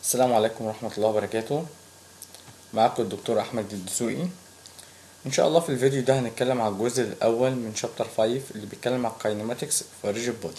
السلام عليكم ورحمة الله وبركاته معاكم الدكتور أحمد الدسوقي إن شاء الله في الفيديو ده هنتكلم على الجزء الأول من شابتر 5 اللي بيتكلم على الكاينماتكس في الريجيد بودي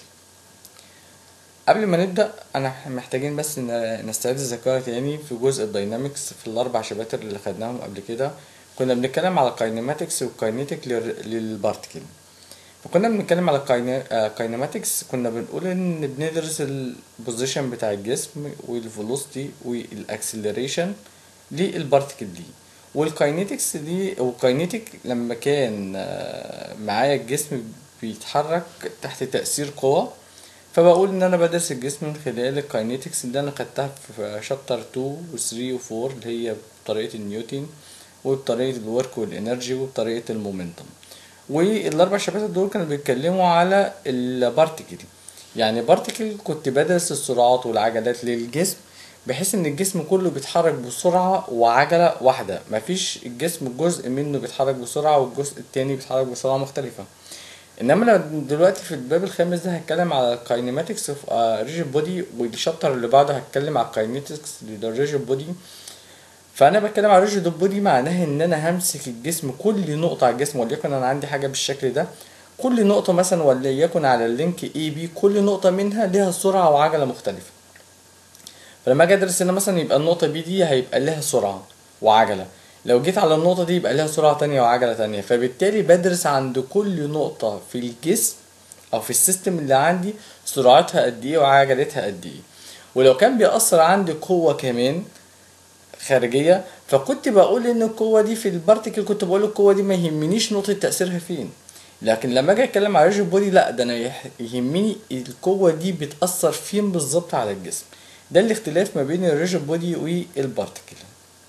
قبل ما نبدأ أنا محتاجين بس ن- نستعيد الذاكرة تاني في جزء الداينامكس في الأربع شباتر اللي خدناهم قبل كده كنا بنتكلم على الكاينماتكس والكاينيتيك للبارتكل فكنا بنتكلم على الكاينماتكس كنا بنقول ان بندرس البوزيشن بتاع الجسم والفيلوسيتي والاكسلريشن للبارتكل دي والكاينيتكس دي والكاينيتيك لما كان آه، معايا الجسم بيتحرك تحت تأثير قوة فبقول ان انا بدرس الجسم من خلال الكاينيتكس اللي انا خدتها في شابتر 2 و 3 و 4 اللي هي بطريقة النيوتن وبطريقة الورك والانرجي وبطريقة المومنتم والاربع شباتر دول كانوا بيتكلموا على البارتيكل يعني بارتيكل كنت بدرس السرعات والعجلات للجسم بحيث ان الجسم كله بيتحرك بسرعة وعجلة واحدة مفيش الجسم جزء منه بيتحرك بسرعة والجزء التاني بيتحرك بسرعة مختلفة انما انا دلوقتي في الباب الخامس ده هتكلم على الكاينماتكس في ريجيد بودي والشابتر اللي بعده هتكلم على الكاينيتكس للريجيد بودي فانا بتكلم على ريجيد بودي معناها ان انا همسك الجسم كل نقطه على الجسم وليكن انا عندي حاجه بالشكل ده كل نقطه مثلا وليكن على اللينك اي بي كل نقطه منها ليها سرعه وعجله مختلفه فلما اجي ادرس هنا مثلا يبقى النقطه بي دي هيبقى لها سرعه وعجله لو جيت على النقطه دي يبقى لها سرعه تانية وعجله تانية فبالتالي بدرس عند كل نقطه في الجسم او في السيستم اللي عندي سرعتها قد ايه وعجلتها قد ايه ولو كان بيأثر عندي قوه كمان خارجيه فكنت بقول ان القوه دي في البارتيكل كنت بقول القوه دي ما يهمنيش نقطه تاثيرها فين لكن لما اجي اتكلم على ريجيد بودي لا ده انا يح- يهمني القوه دي بتاثر فين بالظبط على الجسم ده الاختلاف ما بين الريجيد بودي والبارتيكل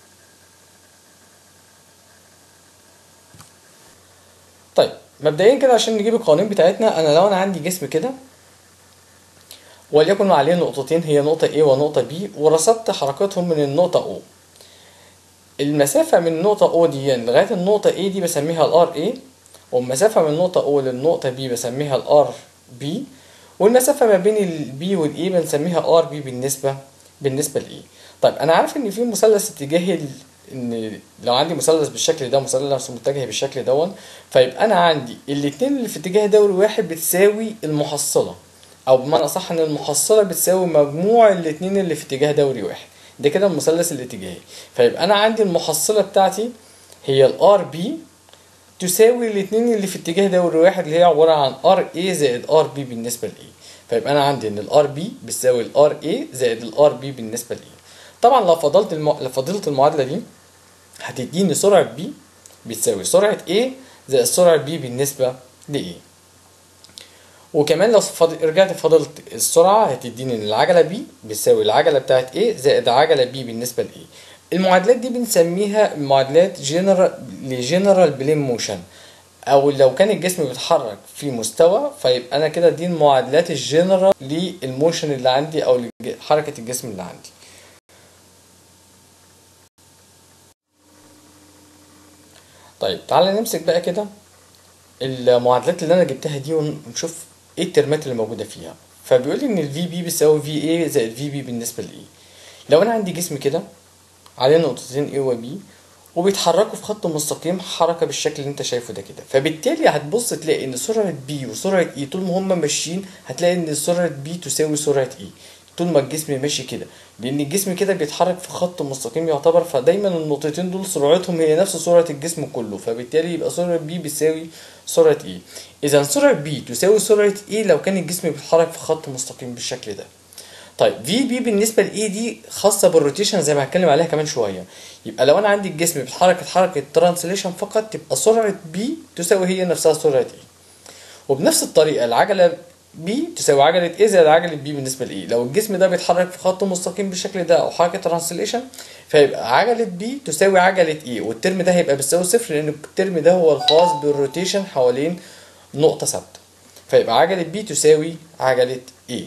طيب مبدئيا كده عشان نجيب القوانين بتاعتنا انا لو انا عندي جسم كده وليكن عليه نقطتين هي نقطة A ونقطة B ورصدت حركتهم من النقطة O المسافة من النقطة O دي لغاية النقطة A دي بسميها ال RA والمسافة من النقطة O للنقطة B بسميها ال RB والمسافة ما بين ال B وال A بنسميها RB بالنسبة بالنسبة ل A طيب أنا عارف إن في مثلث اتجاهي ال- إن لو عندي مثلث بالشكل ده مثلث متجه بالشكل دون فيبقى أنا عندي الاتنين اللي في اتجاه دوري واحد بتساوي المحصلة او بمعنى اصح ان المحصله بتساوي مجموع الاتنين اللي في اتجاه دوري واحد ده كده المثلث الاتجاهي فيبقى انا عندي المحصله بتاعتي هي الار بي تساوي الاتنين اللي في اتجاه دوري واحد اللي هي عباره عن ار اي زائد ار بي بالنسبه لاي فيبقى انا عندي ان الار بي بتساوي الار اي زائد الار بي بالنسبه لاي طبعا لو فضلت الم... لو فضلت المعادله دي هتديني سرعه بي بتساوي سرعه A زائد سرعه B بالنسبه ل A وكمان لو فض... رجعت فضلت السرعة هتديني ان العجلة B بتساوي العجلة بتاعت A زائد عجلة B بالنسبة ل A المعادلات دي بنسميها معادلات جنرال لجنرال بلين موشن او لو كان الجسم بيتحرك في مستوى فيبقى انا كده دي المعادلات الجنرال للموشن اللي عندي او لج- حركة الجسم اللي عندي طيب تعالى نمسك بقى كده المعادلات اللي انا جبتها دي ونشوف ايه الترمات اللي موجوده فيها فبيقول لي ان الفي بي بيساوي في اي زائد في بي بالنسبه لاي لو انا عندي جسم كده عليه نقطتين A و B وبيتحركوا في خط مستقيم حركه بالشكل اللي انت شايفه ده كده فبالتالي هتبص تلاقي ان سرعه B وسرعه E طول ما هما ماشيين هتلاقي ان سرعه B تساوي سرعه E طول ما الجسم ماشي كده لان الجسم كده بيتحرك في خط مستقيم يعتبر فدايما النقطتين دول سرعتهم هي نفس سرعه الجسم كله فبالتالي يبقى سرعه B بتساوي سرعه E اذا سرعه B تساوي سرعه E لو كان الجسم بيتحرك في خط مستقيم بالشكل ده طيب في بي بالنسبه لاي دي خاصه بالروتيشن زي ما هتكلم عليها كمان شويه يبقى لو انا عندي الجسم بيتحرك حركه ترانسليشن فقط تبقى سرعه بي تساوي هي نفسها سرعه اي وبنفس الطريقه العجله بي تساوي عجله اي زائد عجله بي بالنسبه لاي لو الجسم ده بيتحرك في خط مستقيم بالشكل ده او حركه ترانسليشن فيبقى عجله بي تساوي عجله اي والترم ده هيبقى بيساوي صفر لان الترم ده هو الخاص بالروتيشن حوالين نقطه ثابته فيبقى عجله بي تساوي عجله اي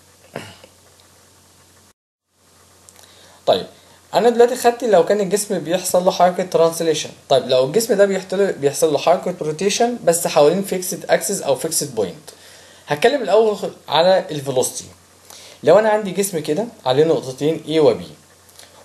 طيب انا دلوقتي خدت لو كان الجسم بيحصل له حركه ترانسليشن طيب لو الجسم ده بيحتل بيحصل له حركه روتيشن بس حوالين فيكسد اكسس او فيكسد بوينت هتكلم الاول على الفيلوسيتي لو انا عندي جسم كده عليه نقطتين A و B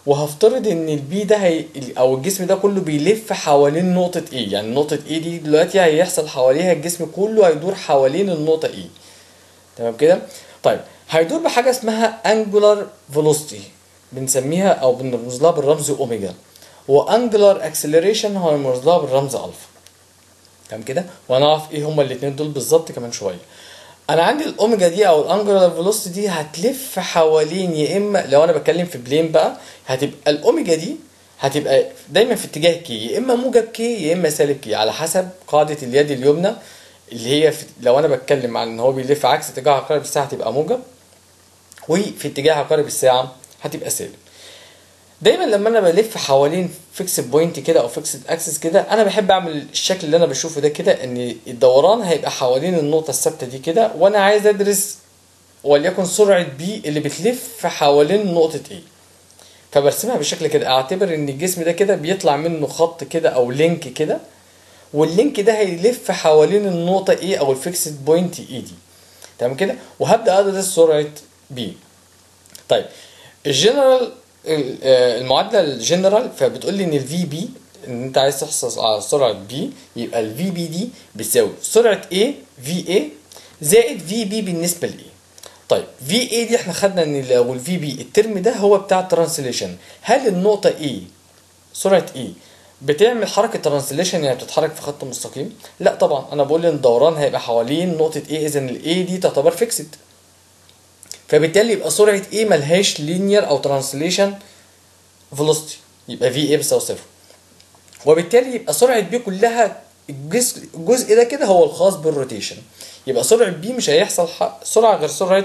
وهفترض ان البي ده هي او الجسم ده كله بيلف حوالين نقطة A يعني نقطة A دي دلوقتي هيحصل حواليها الجسم كله هيدور حوالين النقطة A تمام كده طيب هيدور بحاجة اسمها angular velocity بنسميها او بنرمز لها بالرمز اوميجا وانجلر اكسلريشن هنرمز لها بالرمز الفا تمام كده وهنعرف ايه هما الاتنين دول بالظبط كمان شويه انا عندي الاوميجا دي او الانجلر فيلوسيتي دي هتلف حوالين يا اما لو انا بتكلم في بلين بقى هتبقى الاوميجا دي هتبقى دايما في اتجاه كي يا اما موجب كي يا اما سالب كي على حسب قاعده اليد اليمنى اللي هي في لو انا بتكلم عن ان هو بيلف عكس اتجاه عقارب الساعه هتبقى موجب وفي اتجاه عقارب الساعه هتبقى سالب دايما لما انا بلف حوالين فيكس بوينت كده او فيكس اكسس كده انا بحب اعمل الشكل اللي انا بشوفه ده كده ان الدوران هيبقى حوالين النقطه الثابته دي كده وانا عايز ادرس وليكن سرعه بي اللي بتلف حوالين نقطه ايه فبرسمها بالشكل كده اعتبر ان الجسم ده كده بيطلع منه خط كده او لينك كده واللينك ده هيلف حوالين النقطه ايه او الفيكسد بوينت ايه دي تمام كده وهبدا ادرس سرعه بي طيب الجنرال المعادله الجنرال فبتقول لي ان الفي بي ان انت عايز تحصل على سرعه بي يبقى الفي بي دي بتساوي سرعه A في A زائد في بي بالنسبه ل A طيب في A دي احنا خدنا ان لو الفي بي الترم ده هو بتاع الترانسليشن هل النقطه A سرعه A بتعمل حركه ترانسليشن يعني بتتحرك في خط مستقيم لا طبعا انا بقول ان الدوران هيبقى حوالين نقطه A اذا ال A دي تعتبر فيكسد فبالتالي يبقى سرعه A ملهاش لينير او ترانسليشن فيلوسيتي يبقى في A بتساوي صفر وبالتالي يبقى سرعه B كلها الجزء الجزء ده كده هو الخاص بالروتيشن يبقى سرعه B مش هيحصل سرعه غير سرعه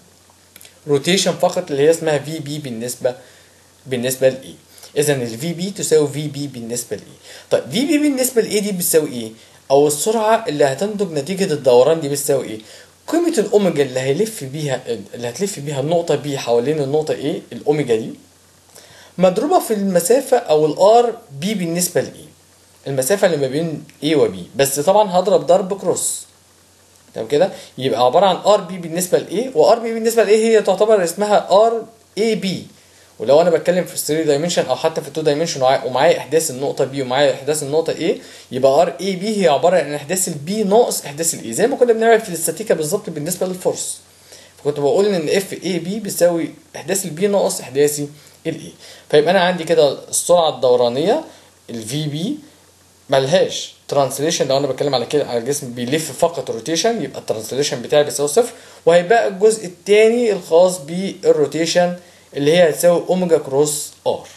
روتيشن فقط اللي هي اسمها في بي بالنسبه بالنسبه ل A اذا ال في بي تساوي في بي بالنسبه ل A طيب في بي بالنسبه ل A دي بتساوي ايه او السرعه اللي هتنتج نتيجه الدوران دي بتساوي ايه قيمة الأوميجا اللي هيلف بيها اللي هتلف بيها النقطة بي حوالين النقطة A الأوميجا دي مضروبة في المسافة أو الآر بي بالنسبة ل A المسافة اللي ما بين A و B بس طبعا هضرب ضرب كروس تمام كده يبقى عبارة عن ار بي بالنسبة ل A و ار بي بالنسبة ل A هي تعتبر اسمها ار اي بي ولو انا بتكلم في 3 دايمنشن او حتى في 2 دايمنشن ومعايا احداث النقطه بي ومعايا احداث النقطه A يبقى ار اي بي هي عباره عن احداث البي ناقص احداث الاي زي ما كنا بنعمل في الاستاتيكا بالظبط بالنسبه للفورس فكنت بقول ان اف اي بي بيساوي احداث البي ناقص احداثي الاي فيبقى انا عندي كده السرعه الدورانيه الفي بي ملهاش ترانسليشن لو انا بتكلم على كده على الجسم بيلف فقط روتيشن يبقى الترانسليشن بتاعي بيساوي صفر وهيبقى الجزء الثاني الخاص بالروتيشن اللي هي هتساوي اوميجا كروس ار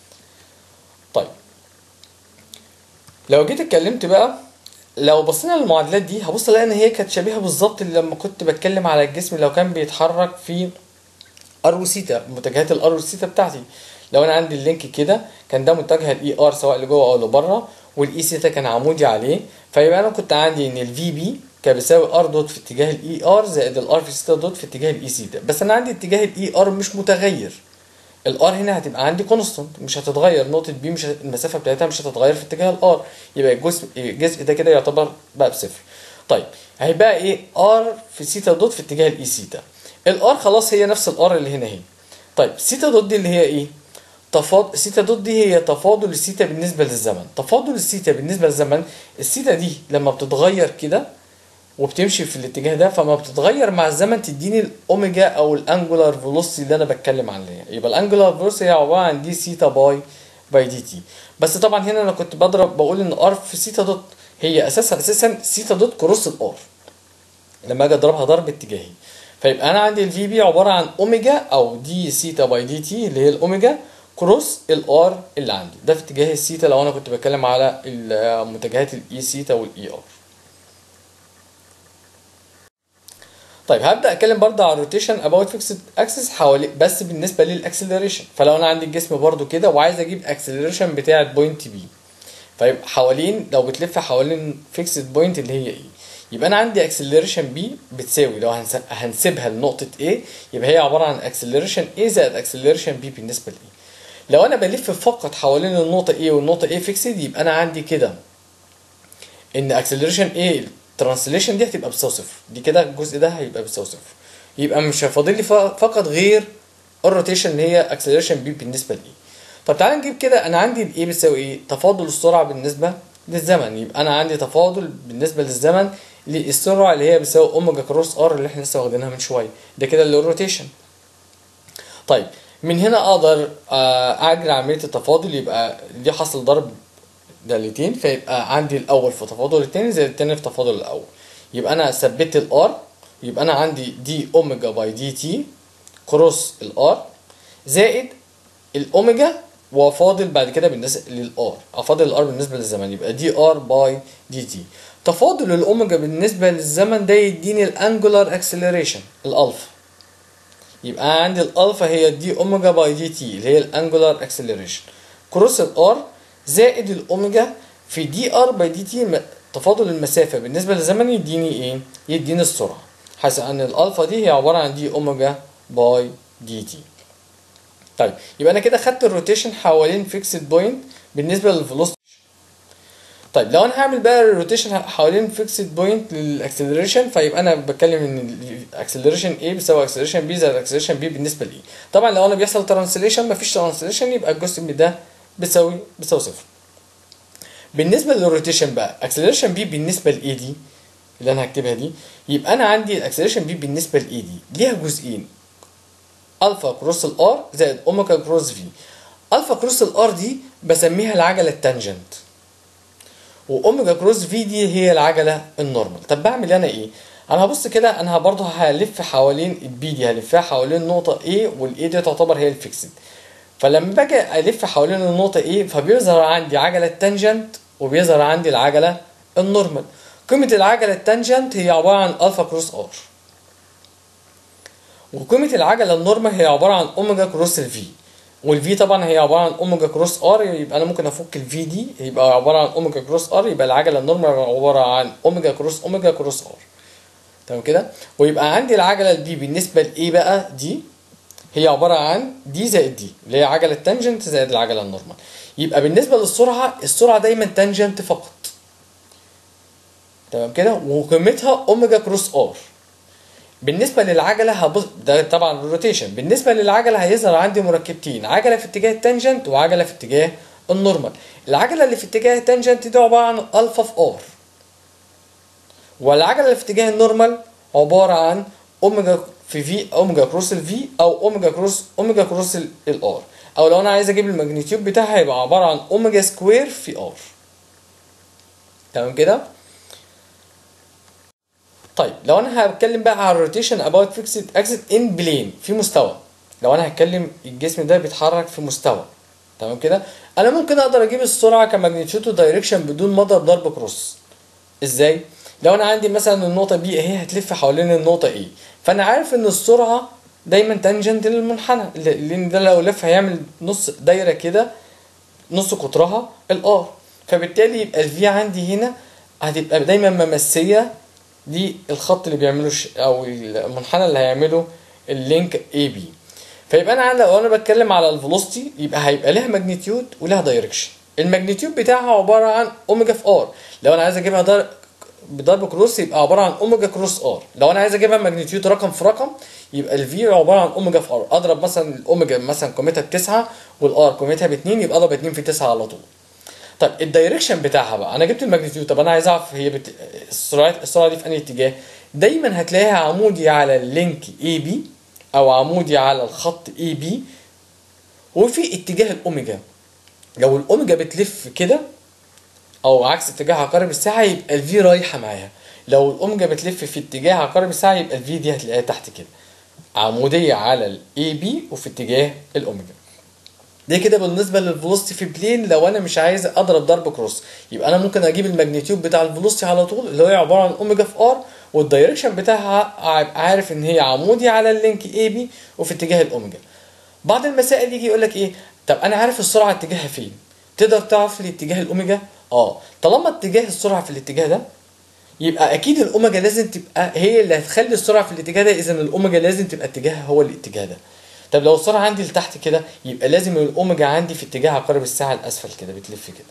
طيب لو جيت اتكلمت بقى لو بصينا للمعادلات دي هبص الاقي ان هي كانت شبيهه بالظبط لما كنت بتكلم على الجسم لو كان بيتحرك في ار وسيتا متجهات الار والسيتا بتاعتي لو انا عندي اللينك كده كان ده متجه الاي ار سواء لجوه او لبره والاي سيتا كان عمودي عليه فيبقى انا كنت عندي ان الفي بي كان بيساوي ار دوت في اتجاه الاي ار زائد الار في سيتا دوت في اتجاه الاي سيتا بس انا عندي اتجاه الاي ار مش متغير الار هنا هتبقى عندي كونستنت مش هتتغير نقطه بي مش المسافه بتاعتها مش هتتغير في اتجاه الار يبقى الجزء الجزء ده كده يعتبر بقى بصفر طيب هيبقى ايه ار في سيتا دوت في اتجاه الاي سيتا الار خلاص هي نفس الار اللي هنا اهي طيب سيتا دوت دي اللي هي ايه تفاضل سيتا دوت دي هي تفاضل السيتا بالنسبه للزمن تفاضل السيتا بالنسبه للزمن السيتا دي لما بتتغير كده وبتمشي في الاتجاه ده فما بتتغير مع الزمن تديني الاوميجا او الانجولار فيلوسيتي اللي انا بتكلم عنها يبقى الانجولار فيلوسيتي هي عباره عن دي سيتا باي باي دي تي بس طبعا هنا انا كنت بضرب بقول ان ار في سيتا دوت هي اساسا اساسا سيتا دوت كروس الار لما اجي اضربها ضرب اتجاهي فيبقى انا عندي الفي بي عباره عن اوميجا او دي سيتا باي دي تي اللي هي الاوميجا كروس الار اللي عندي ده في اتجاه السيتا لو انا كنت بتكلم على متجهات الاي سيتا والاي ار طيب هبدا اتكلم برضه على الروتيشن اباوت فيكسد اكسس حوالي بس بالنسبه للاكسلريشن فلو انا عندي الجسم برضه كده وعايز اجيب اكسلريشن بتاعه بوينت بي فيبقى حوالين لو بتلف حوالين فيكسد بوينت اللي هي ايه يبقى انا عندي اكسلريشن بي بتساوي لو هنسيبها لنقطه A يبقى هي عباره عن اكسلريشن A زائد اكسلريشن B بالنسبه ل A لو انا بلف فقط حوالين النقطه A والنقطه A فيكسد يبقى انا عندي كده ان اكسلريشن A الترانسليشن دي هتبقى بتساوي صفر دي كده الجزء ده هيبقى بتساوي صفر يبقى مش فاضل لي فقط غير الروتيشن اللي هي اكسلريشن بي بالنسبه لايه طب تعالى نجيب كده انا عندي الايه بتساوي ايه تفاضل السرعه بالنسبه للزمن يبقى انا عندي تفاضل بالنسبه للزمن للسرعه اللي هي بتساوي اوميجا كروس ار اللي احنا لسه واخدينها من شويه ده كده اللي الروتيشن طيب من هنا اقدر آه، اجري عمليه التفاضل يبقى دي حصل ضرب دالتين فيبقى عندي الاول في تفاضل التاني زي التاني في تفاضل الاول يبقى انا ثبت الار يبقى انا عندي دي اوميجا باي دي تي كروس الار زائد الاوميجا وافاضل بعد كده بالنسبه للار افاضل الار بالنسبه للزمن يبقى دي ار باي دي تي تفاضل الاوميجا بالنسبه للزمن ده يديني الانجولار اكسلريشن الالفا يبقى عندي الالفا هي دي اوميجا باي دي تي اللي هي الانجولار اكسلريشن كروس الار زائد الاوميجا في دي ار باي دي تي م- تفاضل المسافه بالنسبه للزمن يديني ايه يديني السرعه حيث ان الالفا دي هي عباره عن دي اوميجا باي دي تي طيب يبقى انا كده خدت الروتيشن حوالين فيكسد بوينت بالنسبه للفيلوسيتي طيب لو انا هعمل بقى الروتيشن حوالين فيكسد بوينت للاكسلريشن فيبقى انا بتكلم ان الاكسلريشن A بيساوي اكسلريشن B زائد اكسلريشن B بالنسبه ل E طبعا لو انا بيحصل ترانسليشن مفيش ترانسليشن يبقى الجزء من ده بتساوي بتساوي صفر بالنسبه للروتيشن بقى اكسلريشن B بالنسبه ل A دي اللي انا هكتبها دي يبقى انا عندي الاكسلريشن B بالنسبه ل A دي ليها جزئين الفا كروس الار زائد اوميجا كروس في الفا كروس الار دي بسميها العجله التانجنت واوميجا كروس في دي هي العجله النورمال طب بعمل انا ايه انا هبص كده انا برضه هلف حوالين البي دي هلفها حوالين نقطه A والاي دي تعتبر هي الفيكسد فلما باجي الف حوالين النقطه A فبيظهر عندي عجله تانجنت وبيظهر عندي العجله النورمال قيمه العجله التانجنت هي عباره عن الفا كروس ار وقيمه العجله النورمال هي عباره عن اوميجا كروس الفي والفي طبعا هي عباره عن اوميجا كروس ار يبقى انا ممكن افك الفي دي يبقى عباره عن اوميجا كروس ار يبقى العجله النورمال عباره عن اوميجا كروس اوميجا كروس ار تمام كده ويبقى عندي العجله البي بالنسبه لايه بقى دي هي عباره عن دي زائد دي اللي هي عجله تانجنت زائد العجله النورمال يبقى بالنسبه للسرعه السرعه دايما تانجنت فقط تمام كده وقيمتها اوميجا كروس ار بالنسبه للعجله هبص ده طبعا الروتيشن بالنسبه للعجله هيظهر عندي مركبتين عجله في اتجاه التانجنت وعجله في اتجاه النورمال العجله اللي في اتجاه التانجنت دي عباره عن الفا في ار والعجله اللي في اتجاه النورمال عباره عن اوميجا في في اوميجا كروس الفي او اوميجا كروس اوميجا كروس الار او لو انا عايز اجيب الماجنتيود بتاعها هيبقى عباره عن اوميجا سكوير في ار تمام كده طيب لو انا هتكلم بقى على الروتيشن اباوت فيكسد اكسس ان بلين في مستوى لو انا هتكلم الجسم ده بيتحرك في مستوى تمام كده انا ممكن اقدر اجيب السرعه كماجنتيود ودايركشن بدون ما اضرب ضرب كروس ازاي لو انا عندي مثلا النقطه بي اهي هتلف حوالين النقطه اي فانا عارف ان السرعه دايما تانجنت للمنحنى لان ده لو لف هيعمل نص دايره كده نص قطرها الار فبالتالي يبقى الفي عندي هنا هتبقى دايما ممسيه دي الخط اللي بيعمله ش... او المنحنى اللي هيعمله اللينك اي بي فيبقى انا لو انا بتكلم على الفيلوسيتي يبقى هيبقى لها ماجنتيود ولها دايركشن الماجنتيود بتاعها عباره عن اوميجا في ار لو انا عايز اجيبها در... بضرب كروس يبقى عباره عن اوميجا كروس ار لو انا عايز اجيبها ماجنتيود رقم في رقم يبقى الفي عباره عن اوميجا في ار اضرب مثلا الاوميجا مثلا قيمتها بتسعة والار قيمتها باتنين يبقى اضرب اتنين في تسعة على طول طيب الدايركشن بتاعها بقى انا جبت الماجنتيود طب انا عايز اعرف هي بت... السرعه السرعه دي في انهي اتجاه دايما هتلاقيها عمودي على اللينك اي بي او عمودي على الخط اي بي وفي اتجاه الاوميجا لو الاوميجا بتلف كده او عكس اتجاه عقارب الساعه يبقى الفي رايحه معاها لو الاوميجا بتلف في اتجاه عقارب الساعه يبقى الفي دي هتلاقيها تحت كده عموديه على الاي بي وفي اتجاه الاوميجا دي كده بالنسبه للفيلوسيتي في بلين لو انا مش عايز اضرب ضرب كروس يبقى انا ممكن اجيب الماجنتيود بتاع الفيلوسيتي على طول اللي هي عباره عن اوميجا في ار والدايركشن بتاعها عارف ان هي عمودي على اللينك اي بي وفي اتجاه الاوميجا بعض المسائل يجي يقول لك ايه طب انا عارف السرعه اتجاهها فين تقدر تعرف لي اتجاه الاوميجا اه طالما اتجاه السرعه في الاتجاه ده يبقى اكيد الاوميجا لازم تبقى هي اللي هتخلي السرعه في الاتجاه ده اذا الاوميجا لازم تبقى اتجاهها هو الاتجاه ده طب لو السرعه عندي لتحت كده يبقى لازم الاوميجا عندي في اتجاه عقارب الساعه الاسفل كده بتلف كده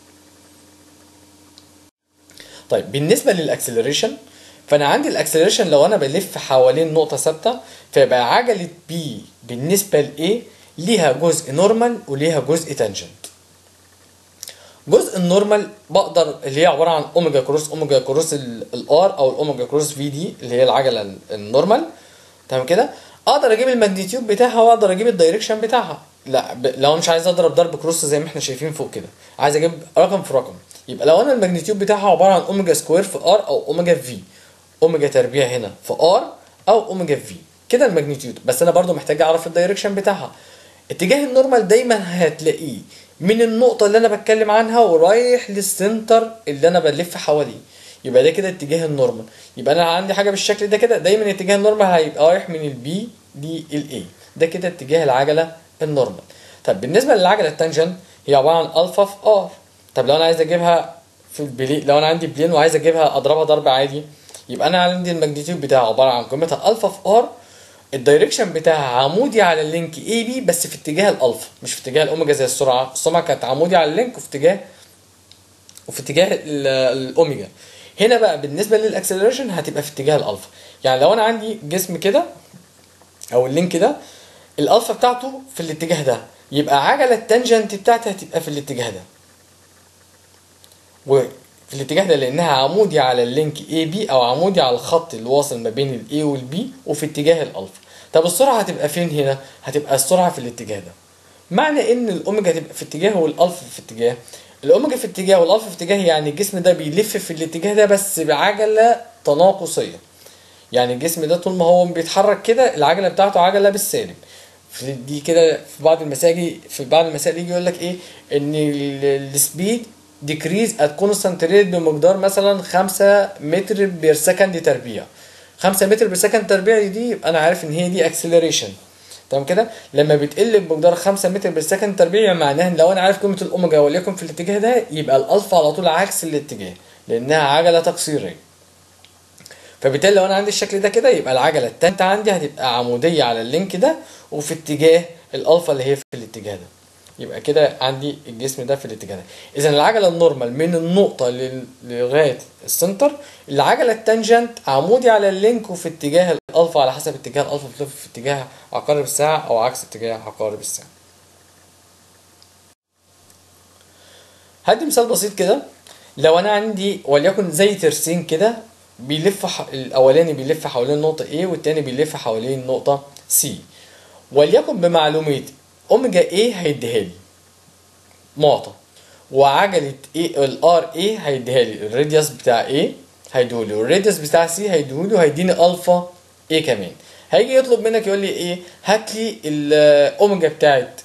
طيب بالنسبه للاكسلريشن فانا عندي الاكسلريشن لو انا بلف حوالين نقطه ثابته فيبقى عجله بي بالنسبه لايه ليها جزء نورمال وليها جزء تانجنت جزء النورمال بقدر اللي هي عباره عن اوميجا كروس اوميجا كروس الار او الاوميجا كروس في دي اللي هي العجله ال- النورمال تمام كده اقدر اجيب الماجنتيود بتاعها واقدر اجيب الدايركشن بتاعها لا ب... لو مش عايز اضرب ضرب كروس زي ما احنا شايفين فوق كده عايز اجيب رقم في رقم يبقى لو انا الماجنتيود بتاعها عباره عن اوميجا سكوير في ار او اوميجا في اوميجا تربيع هنا في ار او اوميجا في كده الماجنتيود بس انا برضو محتاج اعرف الدايركشن بتاعها اتجاه النورمال دايما هتلاقيه من النقطة اللي أنا بتكلم عنها ورايح للسنتر اللي أنا بلف حواليه يبقى ده كده اتجاه النورمال يبقى أنا عندي حاجة بالشكل ده كده دايما اتجاه النورمال هيبقى رايح من البي للإي ده كده اتجاه العجلة النورمال طب بالنسبة للعجلة التانجنت هي عبارة عن ألفا في آر طب لو أنا عايز أجيبها في البلي لو أنا عندي بلين وعايز أجيبها أضربها ضرب عادي يبقى أنا عندي الماجنتيود بتاعها عبارة عن قيمتها ألفا في آر الدايركشن بتاعها عمودي على اللينك اي بي بس في اتجاه الالفا مش في اتجاه الاوميجا زي السرعه السرعه كانت عمودي على اللينك وفي اتجاه وفي اتجاه ال- الاوميجا هنا بقى بالنسبه للاكسلريشن هتبقى في اتجاه الالفا يعني لو انا عندي جسم كده او اللينك ده الالفا بتاعته في الاتجاه ده يبقى عجله التانجنت بتاعتي هتبقى في الاتجاه ده وفي الاتجاه ده لانها عمودي على اللينك اي بي او عمودي على الخط اللي واصل ما بين الاي والبي وفي اتجاه الالفا طب السرعه هتبقى فين هنا هتبقى السرعه في الاتجاه ده معنى ان الاوميجا تبقى في اتجاه والالفا في اتجاه الاوميجا في اتجاه والالفا في اتجاه يعني الجسم ده بيلف في الاتجاه ده بس بعجله تناقصيه يعني الجسم ده طول ما هو بيتحرك كده العجله بتاعته عجله بالسالب في دي كده في بعض المسائل في بعض المسائل يجي يقول لك ايه ان السبيد ديكريز ات كونستانت ريت بمقدار مثلا 5 متر بير سكند تربيع 5 متر بير سكند تربيع دي يبقى انا عارف ان هي دي اكسلريشن تمام كده لما بتقل بمقدار 5 متر بير سكند تربيع معناها ان لو انا عارف قيمه الاوميجا وليكن في الاتجاه ده يبقى الالفا على طول عكس الاتجاه لانها عجله تقصيريه فبالتالي لو انا عندي الشكل ده كده يبقى العجله التالتة عندي هتبقى عموديه على اللينك ده وفي اتجاه الالفا اللي هي في الاتجاه ده يبقى كده عندي الجسم ده في الاتجاه ده اذا العجله النورمال من النقطه لل- لغايه السنتر العجله التانجنت عمودي على اللينك وفي اتجاه الالفا على حسب اتجاه الالفا بتلف في اتجاه عقارب الساعه او عكس اتجاه عقارب الساعه هدي مثال بسيط كده لو انا عندي وليكن زي ترسين كده بيلف ح... الاولاني بيلف حوالين النقطه A والتاني بيلف حوالين النقطه C وليكن بمعلومات اوميجا A هيديها لي معطى وعجله A الار A هيديها لي الراديوس بتاع A هيديهولي والراديوس بتاع C هيديهولي وهيديني الفا A كمان هيجي يطلب منك يقول لي ايه هات لي الاوميجا بتاعت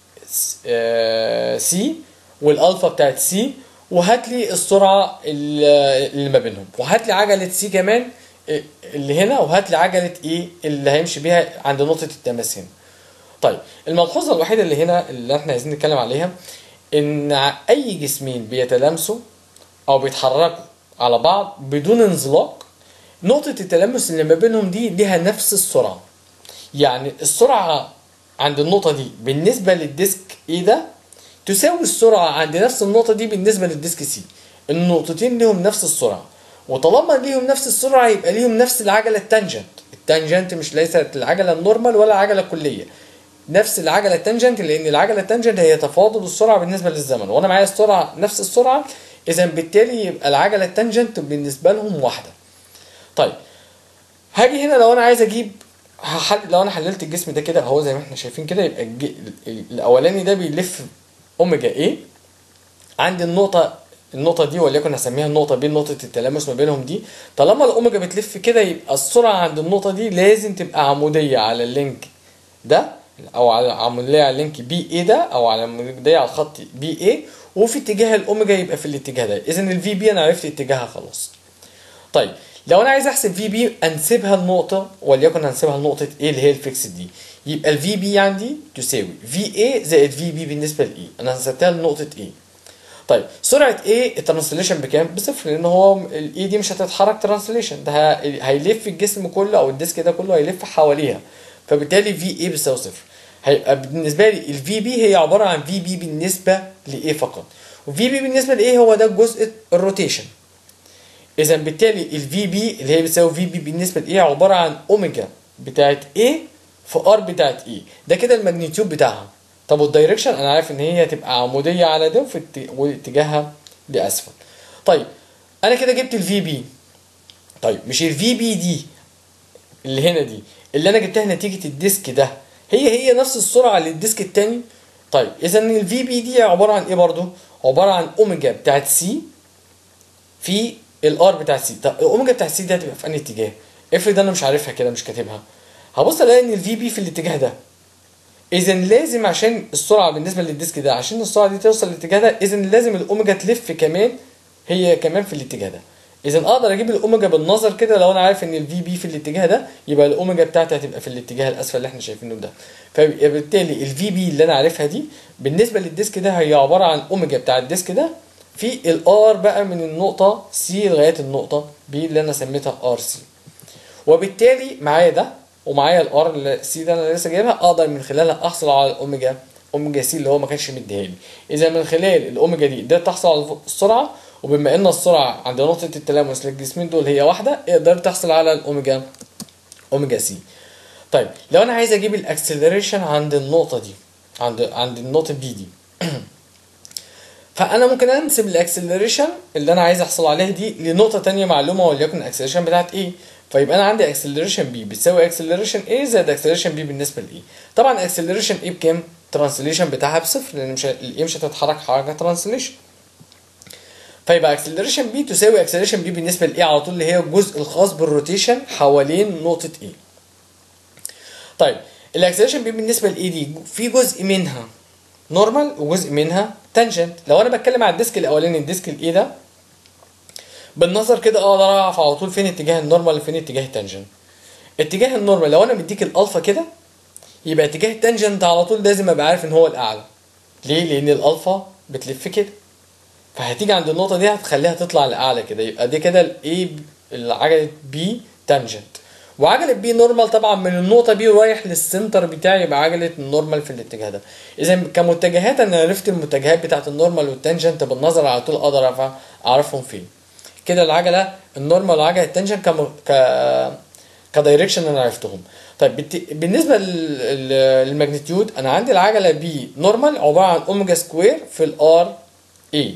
سي والالفا بتاعت سي وهات لي السرعه اللي اللي ما بينهم وهات لي عجله سي كمان إيه اللي هنا وهات لي عجله ايه اللي هيمشي بيها عند نقطه التماس هنا طيب الملحوظه الوحيده اللي هنا اللي احنا عايزين نتكلم عليها ان ع- اي جسمين بيتلامسوا او بيتحركوا على بعض بدون انزلاق نقطه التلامس اللي ما بينهم دي ليها نفس السرعه يعني السرعة عند النقطة دي بالنسبة للديسك ايه ده تساوي السرعة عند نفس النقطة دي بالنسبة للديسك سي النقطتين ليهم نفس السرعة وطالما ليهم نفس السرعة يبقى ليهم نفس العجلة التانجنت التانجنت مش ليست العجلة النورمال ولا العجلة الكلية نفس العجلة التانجنت لأن العجلة التانجنت هي تفاضل السرعة بالنسبة للزمن وأنا معايا السرعة نفس السرعة إذا بالتالي يبقى العجلة التانجنت بالنسبة لهم واحدة طيب هاجي هنا لو انا عايز اجيب هحل لو انا حللت الجسم ده كده اهو زي ما احنا شايفين كده يبقى الج... ال- الاولاني ده بيلف اوميجا ايه عند النقطه النقطه دي وليكن هسميها النقطه بين نقطه التلامس ما بينهم دي طالما الاوميجا بتلف كده يبقى السرعه عند النقطه دي لازم تبقى عموديه على اللينك ده او على عموديه على اللينك بي اي ده او على عموديه على الخط بي اي وفي اتجاه الاوميجا يبقى في الاتجاه ده اذا الفي بي انا عرفت اتجاهها خلاص طيب لو انا عايز احسب في بي انسبها النقطه وليكن هنسيبها لنقطه ايه اللي هي الفيكس دي يبقى الفي بي عندي تساوي في اي زائد في بي بالنسبه لاي انا حسبتها لنقطه ايه طيب سرعه ايه الترانسليشن بكام بصفر لان هو الاي دي مش هتتحرك ترانسليشن ده ه- هيلف الجسم كله او الديسك ده كله هيلف حواليها فبالتالي في اي بيساوي صفر هيبقى بالنسبه لي الفي بي هي عباره عن في بي بالنسبه لايه فقط وفي بي بالنسبه لايه هو ده جزء الروتيشن اذا بالتالي الفي بي اللي هي بتساوي في بي بالنسبه لايه عباره عن اوميجا بتاعت A في ار بتاعت اي ده كده الماجنتيود بتاعها طب والدايركشن انا عارف ان هي هتبقى عموديه على ده وفي الت- واتجاهها لاسفل طيب انا كده جبت الفي بي طيب مش الفي بي دي اللي هنا دي اللي انا جبتها نتيجه الديسك ده هي هي نفس السرعه للديسك التاني طيب اذا الفي بي دي عباره عن ايه برضو عباره عن اوميجا بتاعت سي في الار بتاع سي طب الاوميجا بتاع سي دي هتبقى في انهي اتجاه افرض انا مش عارفها كده مش كاتبها هبص الاقي ان الفي بي في الاتجاه ده اذا لازم عشان السرعه بالنسبه للديسك ده عشان السرعه دي توصل للاتجاه ده اذا لازم الاوميجا تلف كمان هي كمان في الاتجاه ده اذا اقدر اجيب الاوميجا بالنظر كده لو انا عارف ان الفي بي في الاتجاه ده يبقى الاوميجا بتاعتي هتبقى في الاتجاه الاسفل اللي احنا شايفينه ده فبالتالي الفي بي اللي انا عارفها دي بالنسبه للديسك ده هي عباره عن اوميجا بتاع الديسك ده في الار بقى من النقطه سي لغايه النقطه بي اللي انا سميتها ار سي وبالتالي معايا ده ومعايا الار سي ده انا لسه جايبها اقدر من خلالها احصل على الاوميجا اوميجا سي اللي هو ما كانش مديها لي اذا من خلال الاوميجا دي قدرت تحصل على السرعه وبما ان السرعه عند نقطه التلامس للجسمين دول هي واحده قدرت تحصل على الاوميجا اوميجا سي طيب لو انا عايز اجيب الاكسلريشن عند النقطه دي عند عند النقطه بي دي فانا ممكن انسب الاكسلريشن اللي انا عايز احصل عليها دي لنقطه تانية معلومه وليكن الاكسلريشن بتاعت ايه فيبقى انا عندي اكسلريشن بي بتساوي اكسلريشن ايه زائد اكسلريشن بي بالنسبه لايه طبعا اكسلريشن ايه بكام ترانسليشن بتاعها بصفر لان مش الايه مش هتتحرك حركه ترانسليشن فيبقى اكسلريشن بي تساوي اكسلريشن بي بالنسبه لايه على طول اللي هي الجزء الخاص بالروتيشن حوالين نقطه ايه طيب الاكسلريشن بي بالنسبه لايه دي في جزء منها نورمال وجزء منها تانجنت لو انا بتكلم على الديسك الاولاني الديسك الايه ده بالنظر كده اقدر اعرف على طول فين اتجاه النورمال وفين اتجاه التانجنت اتجاه النورمال لو انا مديك الالفا كده يبقى اتجاه التانجنت على طول لازم ابقى عارف ان هو الاعلى ليه لان الالفا بتلف كده فهتيجي عند النقطه دي هتخليها تطلع لاعلى كده يبقى دي كده الاي العجله بي تانجنت وعجله بي نورمال طبعا من النقطه بي رايح للسنتر بتاعي يبقى عجله النورمال في الاتجاه ده اذا كمتجهات انا عرفت المتجهات بتاعت النورمال والتانجنت بالنظر على طول اقدر أعرف- اعرفهم فين كده العجله النورمال وعجله التانجنت كم... ك كدايركشن انا عرفتهم طيب بالت... بالنسبه لل... لل- للماجنتيود انا عندي العجله بي نورمال عباره عن اوميجا سكوير في الار اي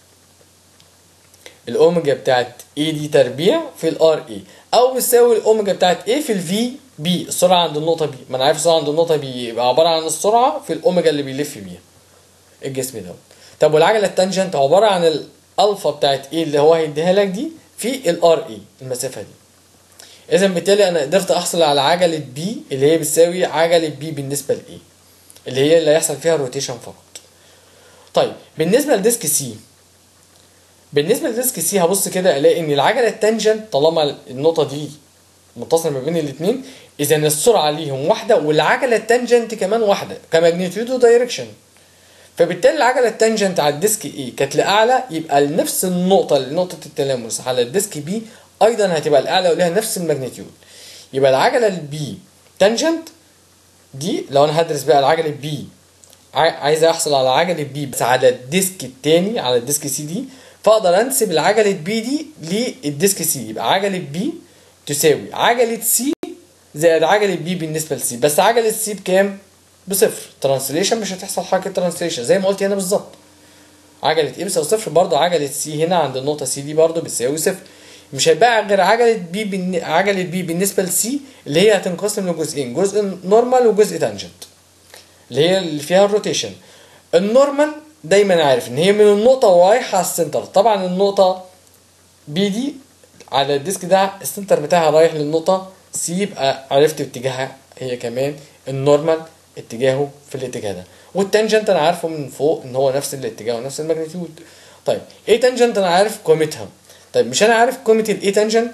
الاوميجا بتاعت اي دي تربيع في الار اي او بتساوي الاوميجا بتاعت اي في الفي بي السرعه عند النقطه بي ما انا عارف السرعه عند النقطه بي يبقى عباره عن السرعه في الاوميجا اللي بيلف بيها الجسم ده طب والعجله التانجنت عباره عن الالفا بتاعت ايه اللي هو هيديها لك دي في الار اي المسافه دي اذا بالتالي انا قدرت احصل على عجله بي اللي هي بتساوي عجله بي بالنسبه لايه اللي هي اللي هيحصل فيها روتيشن فقط طيب بالنسبه لديسك سي بالنسبه لديسك سي هبص كده الاقي ان العجله التانجنت طالما النقطه دي متصله ما بين الاثنين اذا السرعه ليهم واحده والعجله التانجنت كمان واحده كماجنتيود ودايركشن فبالتالي العجله التانجنت على الديسك اي كانت لاعلى يبقى نفس النقطه نقطه التلامس على الديسك بي ايضا هتبقى الاعلى ولها نفس الماجنتيود يبقى العجله البي تانجنت دي لو انا هدرس بقى العجله بي عايز احصل على عجله بي بس على الديسك التاني على الديسك سي دي فاقدر انسب العجله بي دي للديسك سي يبقى عجله بي تساوي عجله سي زائد عجله بي بالنسبه لسي بس عجله سي بكام بصفر ترانسليشن مش هتحصل حركه ترانسليشن زي ما قلت هنا بالظبط عجله ايه بتساوي صفر برضه عجله سي هنا عند النقطه سي دي برضه بتساوي صفر مش هيبقى غير عجله بي بالن... عجله بي بالنسبه لسي اللي هي هتنقسم لجزئين جزء نورمال وجزء تانجنت اللي هي اللي فيها الروتيشن النورمال دايما عارف ان هي من النقطه ورايحه على السنتر طبعا النقطه بي دي على الديسك ده السنتر بتاعها رايح للنقطه سي يبقى عرفت اتجاهها هي كمان النورمال اتجاهه في الاتجاه ده والتانجنت انا عارفه من فوق ان هو نفس الاتجاه ونفس الماجنتيود طيب ايه تانجنت انا عارف قيمتها طيب مش انا عارف قيمه الاي تانجنت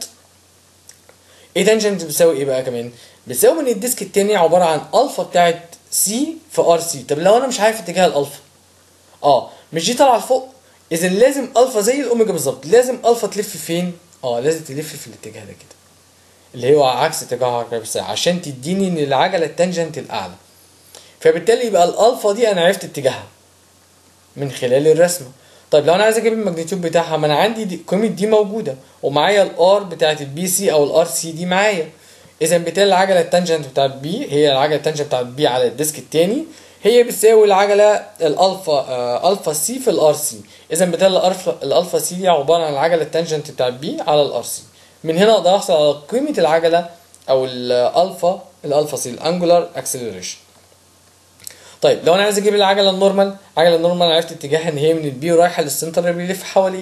ايه تانجنت بتساوي ايه بقى كمان بتساوي من الديسك التاني عباره عن الفا بتاعت سي في ار سي طب لو انا مش عارف اتجاه الالفا اه مش دي طالعه لفوق اذا لازم الفا زي الاوميجا بالظبط لازم الفا تلف فين اه لازم تلف في الاتجاه ده كده اللي هو عكس اتجاه العجله بالساعه عشان تديني ان العجله التانجنت الاعلى فبالتالي يبقى الالفا دي انا عرفت اتجاهها من خلال الرسمه طيب لو انا عايز اجيب الماجنتيود بتاعها ما انا عندي دي قيمه دي موجوده ومعايا الار بتاعت البي سي او الار سي دي معايا اذا بالتالي العجله التانجنت بتاعت بي هي العجله التانجنت بتاعت بي على الديسك الثاني هي بتساوي العجله الالفا آه الفا سي في الار سي اذا بالتالي الالفا الالفا سي دي عباره عن العجله التانجنت بتاعت بي على الار سي من هنا اقدر احصل على قيمه العجله او الالفا الالفا سي الانجولار اكسلريشن طيب لو انا عايز اجيب العجله النورمال العجله النورمال عرفت اتجاهها ان هي من البي رايحه للسنتر اللي بيلف حواليه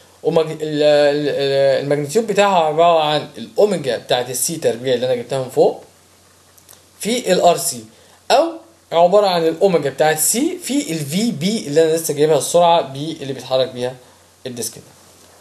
والماجنتيود بتاعها عباره عن الاوميجا بتاعت السي تربيع اللي انا جبتها من فوق في الار سي او عباره عن الاوميجا بتاعت سي في الفي بي اللي انا لسه جايبها السرعه بي اللي بيتحرك بيها الديسك ده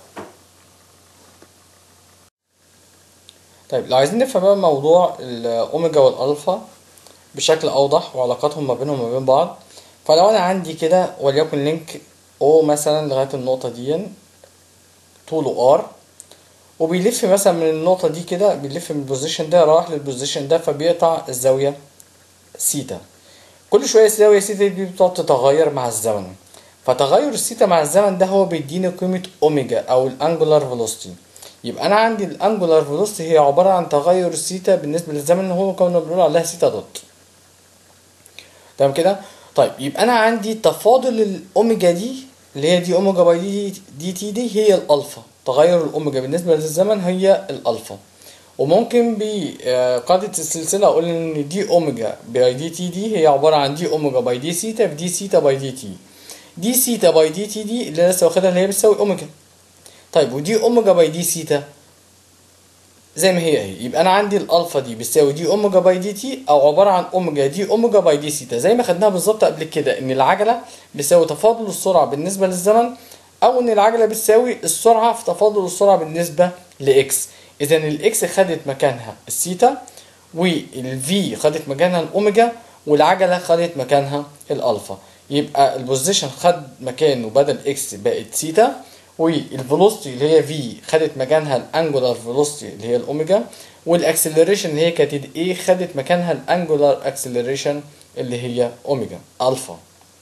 طيب لو عايزين نفهم بقى موضوع الاوميجا والالفا بشكل اوضح وعلاقاتهم ما بينهم وما بين بعض فلو انا عندي كده وليكن لينك او مثلا لغايه النقطه دي طوله ار وبيلف مثلا من النقطه دي كده بيلف من البوزيشن ده راح للبوزيشن ده فبيقطع الزاويه سيتا كل شويه الزاويه سيتا دي بتقعد تتغير مع الزمن فتغير السيتا مع الزمن ده هو بيديني قيمه اوميجا او الانجولار فيلوسيتي يبقى انا عندي الانجولار فيلوسيتي هي عباره عن تغير السيتا بالنسبه للزمن اللي هو كنا بنقول عليها سيتا دوت تمام كده طيب يبقى انا عندي تفاضل الاوميجا دي اللي هي دي اوميجا باي دي دي تي دي هي الالفا تغير الاوميجا بالنسبه للزمن هي الالفا وممكن بقاعدة السلسلة أقول إن دي أوميجا باي دي تي دي هي عبارة عن دي أوميجا باي دي سيتا في دي سيتا باي دي تي دي سيتا باي دي تي دي اللي لسه واخدها اللي هي بتساوي أوميجا طيب ودي أوميجا باي دي سيتا زي ما هي هي يبقى انا عندي الالفا دي بتساوي دي اوميجا باي دي تي او عباره عن اوميجا دي اوميجا باي دي سيتا زي ما خدناها بالظبط قبل كده ان العجله بتساوي تفاضل السرعه بالنسبه للزمن او ان العجله بتساوي السرعه في تفاضل السرعه بالنسبه لاكس اذا الاكس خدت مكانها السيتا والفي خدت مكانها الاوميجا والعجله خدت مكانها الالفا يبقى البوزيشن خد مكانه بدل اكس بقت سيتا والفيلوسيتي اللي هي في خدت مكانها الانجولار فيلوسيتي اللي هي الاوميجا والاكسلريشن اللي هي كانت ايه خدت مكانها الانجولار اكسلريشن اللي هي اوميجا الفا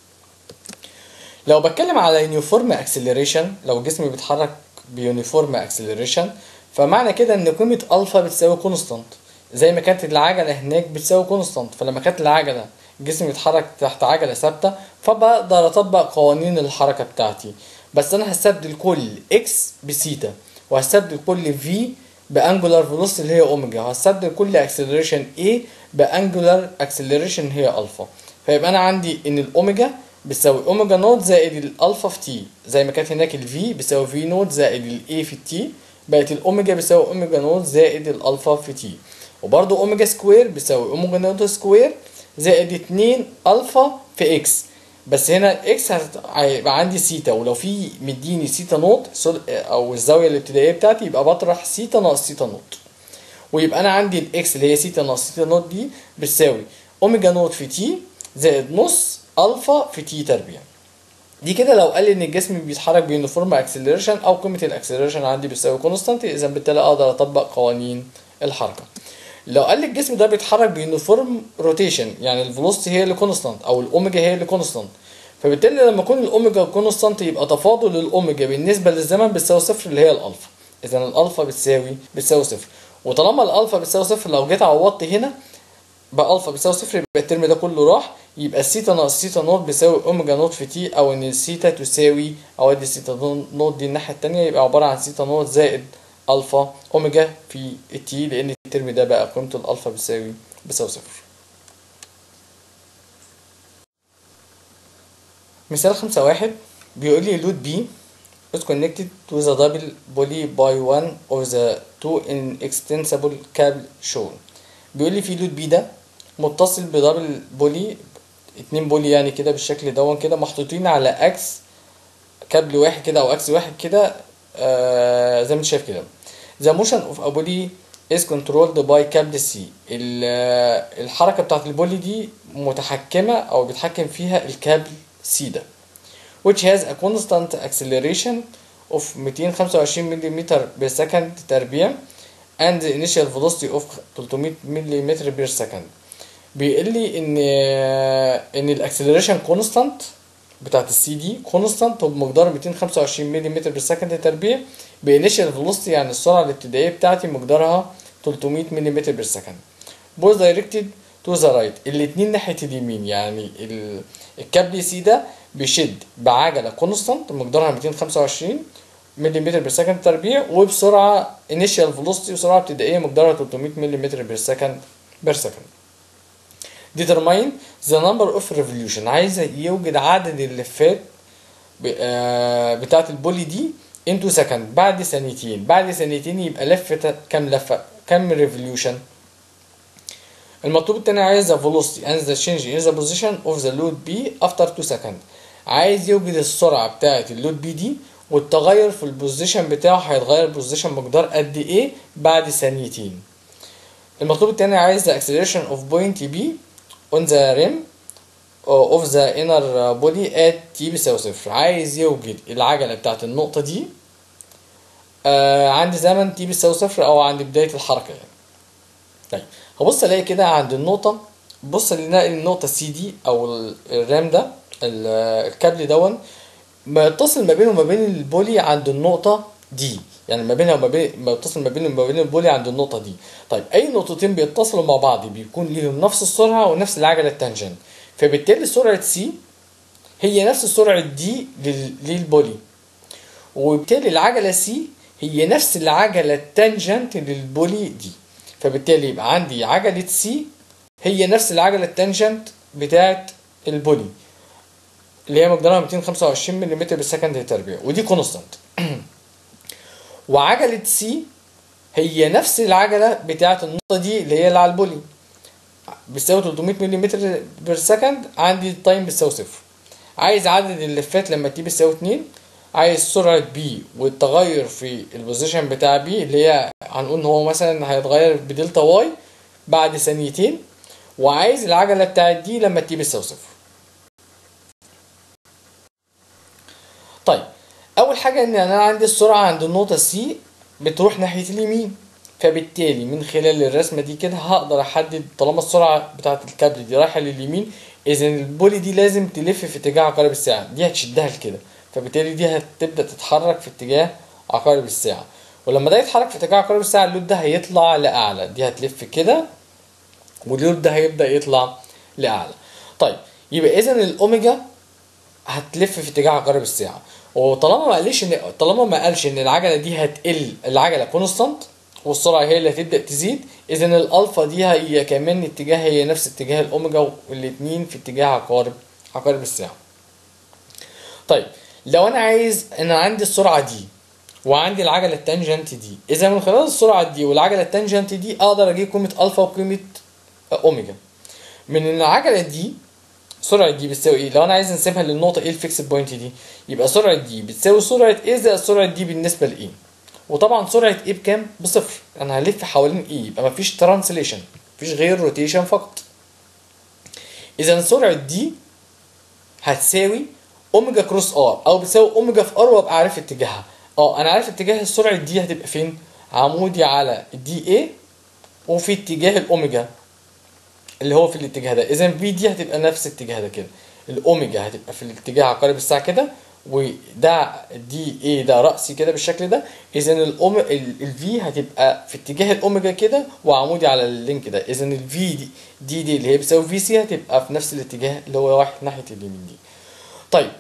لو بتكلم على يونيفورم اكسلريشن لو الجسم بيتحرك بيونيفورم اكسلريشن فمعنى كده ان قيمه الفا بتساوي كونستانت زي ما كانت العجله هناك بتساوي كونستانت فلما كانت العجله الجسم يتحرك تحت عجله ثابته فبقدر اطبق قوانين الحركه بتاعتي بس انا هستبدل كل اكس بسيتا وهستبدل كل في بانجولار فيلوسيتي اللي هي اوميجا وهستبدل كل اكسلريشن اي بانجولار اكسلريشن هي الفا فيبقى انا عندي ان الاوميجا بتساوي اوميجا نوت زائد الالفا في تي زي ما كانت هناك الفي بتساوي في نوت زائد الاي في تي بقت الاوميجا بتساوي اوميجا نوت زائد الالفا في تي وبرضه اوميجا سكوير بتساوي اوميجا نوت سكوير زائد 2 الفا في اكس بس هنا اكس هيبقى عندي سيتا ولو في مديني سيتا نوت او الزاويه الابتدائيه بتاعتي يبقى بطرح سيتا ناقص سيتا نوت ويبقى انا عندي الاكس اللي هي سيتا ناقص سيتا نوت دي بتساوي اوميجا نوت في تي زائد نص الفا في تي تربيع دي كده لو قال لي ان الجسم بيتحرك بيونيفورم اكسلريشن او قيمه الاكسلريشن عندي بتساوي كونستانت اذا بالتالي اقدر اطبق قوانين الحركه لو قال لي الجسم ده بيتحرك بيونيفورم روتيشن يعني الفيلوسيتي هي اللي كونستانت او الاوميجا هي اللي كونستانت فبالتالي لما يكون الاوميجا كونستانت يبقى تفاضل الاوميجا بالنسبه للزمن بتساوي صفر اللي هي الالفا اذا الالفا بتساوي بتساوي صفر وطالما الالفا بتساوي صفر لو جيت عوضت هنا بقى الفا بتساوي صفر يبقى الترم ده كله راح يبقى السيتا ناقص سيتا نوت بيساوي اوميجا نوت في تي او ان السيتا تساوي او ادي السيتا نوت دي الناحيه الثانيه يبقى عباره عن سيتا نوت زائد الفا اوميجا في التي لان الترم ده بقى قيمته الالفا بتساوي بتساوي صفر مثال خمسة واحد بيقول لي لود بي is connected to the double poly by one of the two inextensible cable shown بيقول لي في لود بي ده متصل بدبل بولي اتنين بولي يعني كده بالشكل دون كده محطوطين على اكس كابل واحد كده او اكس واحد كده آه زي ما انت شايف كده the motion of a body is controlled by cable C الحركة بتاعت البولي دي متحكمة او بيتحكم فيها الكابل C ده which has a constant acceleration of 225 ملم per second تربيع and the initial velocity of 300 ملم per second بيقول لي ان ان الاكسلريشن كونستانت بتاعت السي دي كونستانت وبمقدار 225 ملم بير سكند تربيع بانيشال فيلوسيتي يعني السرعه الابتدائيه بتاعتي مقدارها 300 ملم بير سكند بوز دايركتد تو ذا رايت الاتنين ناحيه اليمين يعني ال- الكابل سي ده بيشد بعجله كونستانت مقدارها 225 ملم بير سكند تربيع وبسرعه انيشال فيلوسيتي وسرعه ابتدائيه مقدارها 300 ملم بير سكند بير سكند determine the number of revolution عايز يوجد عدد اللفات ب- آه، بتاعت البولي دي انتو سكند بعد ثانيتين بعد ثانيتين يبقى لفة كام لفة كام ريفوليوشن المطلوب التاني عايز the velocity and the change in the position of the load B after 2 second عايز يوجد السرعة بتاعة اللود بي دي والتغير في البوزيشن بتاعه هيتغير البوزيشن بمقدار قد ايه بعد ثانيتين المطلوب التاني عايز the acceleration of point B on the rim of the inner body at t بيساوي صفر عايز يوجد العجلة بتاعت النقطة دي آه عند زمن t بيساوي صفر أو عند بداية الحركة يعني طيب هبص ألاقي كده عند النقطة بص نلاقي النقطة سي دي أو ال- الرام ده ال- الكابل دون متصل ما بينه وما بين البولي عند النقطة دي يعني ما بينها وما بين متصل ما بينه وما بين البولي عند النقطة دي طيب أي نقطتين بيتصلوا مع بعض بيكون ليهم نفس السرعة ونفس العجلة التانجنت فبالتالي سرعة سي هي نفس سرعة دي لل- للبولي وبالتالي العجلة سي هي نفس العجلة التانجنت للبولي دي فبالتالي يبقى عندي عجلة سي هي نفس العجلة التانجنت بتاعت البولي اللي هي مقدارها 225 ملم بالسكند تربيع ودي كونستانت وعجلة سي هي نفس العجلة بتاعت النقطة دي اللي هي اللي على البولي بتساوي 300 ملم بير سكند عندي التايم بتساوي صفر عايز عدد اللفات لما تي بتساوي 2 عايز سرعة بي والتغير في البوزيشن بتاع بي اللي هي هنقول ان هو مثلا هيتغير بدلتا واي بعد ثانيتين وعايز العجلة بتاعت دي لما تي بتساوي صفر طيب اول حاجه ان انا عندي السرعه عند النقطه سي بتروح ناحيه اليمين فبالتالي من خلال الرسمه دي كده هقدر احدد طالما السرعه بتاعه الكابل دي رايحه لليمين اذا البولي دي لازم تلف في اتجاه عقارب الساعه دي هتشدها لكده فبالتالي دي هتبدا تتحرك في اتجاه عقارب الساعه ولما ده يتحرك في اتجاه عقارب الساعه اللود ده هيطلع لاعلى دي هتلف كده واللود ده هيبدا يطلع لاعلى طيب يبقى اذا الاوميجا هتلف في اتجاه عقارب الساعه وطالما ما قالش ان طالما ما قالش ان العجله دي هتقل العجله كونستانت والسرعه هي اللي هتبدا تزيد اذا الالفا دي هي كمان اتجاه هي نفس اتجاه الاوميجا والاثنين في اتجاه عقارب عقارب الساعه طيب لو انا عايز انا عندي السرعه دي وعندي العجله التانجنت دي اذا من خلال السرعه دي والعجله التانجنت دي اقدر اجيب قيمه الفا وقيمه اوميجا من العجله دي سرعه دي بتساوي ايه لو انا عايز نسيبها للنقطه ايه الفيكس بوينت دي يبقى سرعه دي بتساوي سرعه ايه زائد سرعه دي بالنسبه لايه وطبعا سرعه ايه بكام بصفر انا هلف حوالين ايه يبقى مفيش ترانسليشن مفيش غير روتيشن فقط اذا سرعه دي هتساوي اوميجا كروس ار او بتساوي اوميجا في ار وابقى عارف اتجاهها اه انا عارف اتجاه السرعه دي هتبقى فين عمودي على الدي اي وفي اتجاه الاوميجا اللي هو في الاتجاه ده اذا في دي هتبقى نفس الاتجاه ده كده الاوميجا هتبقى في الاتجاه عقارب الساعه كده وده دي ايه ده راسي كده بالشكل ده اذا الأوم الفي هتبقى في اتجاه الاوميجا كده وعمودي على اللينك ده اذا الفي دي, دي دي اللي هي بتساوي في سي هتبقى في نفس الاتجاه اللي هو واحد ناحيه اليمين دي طيب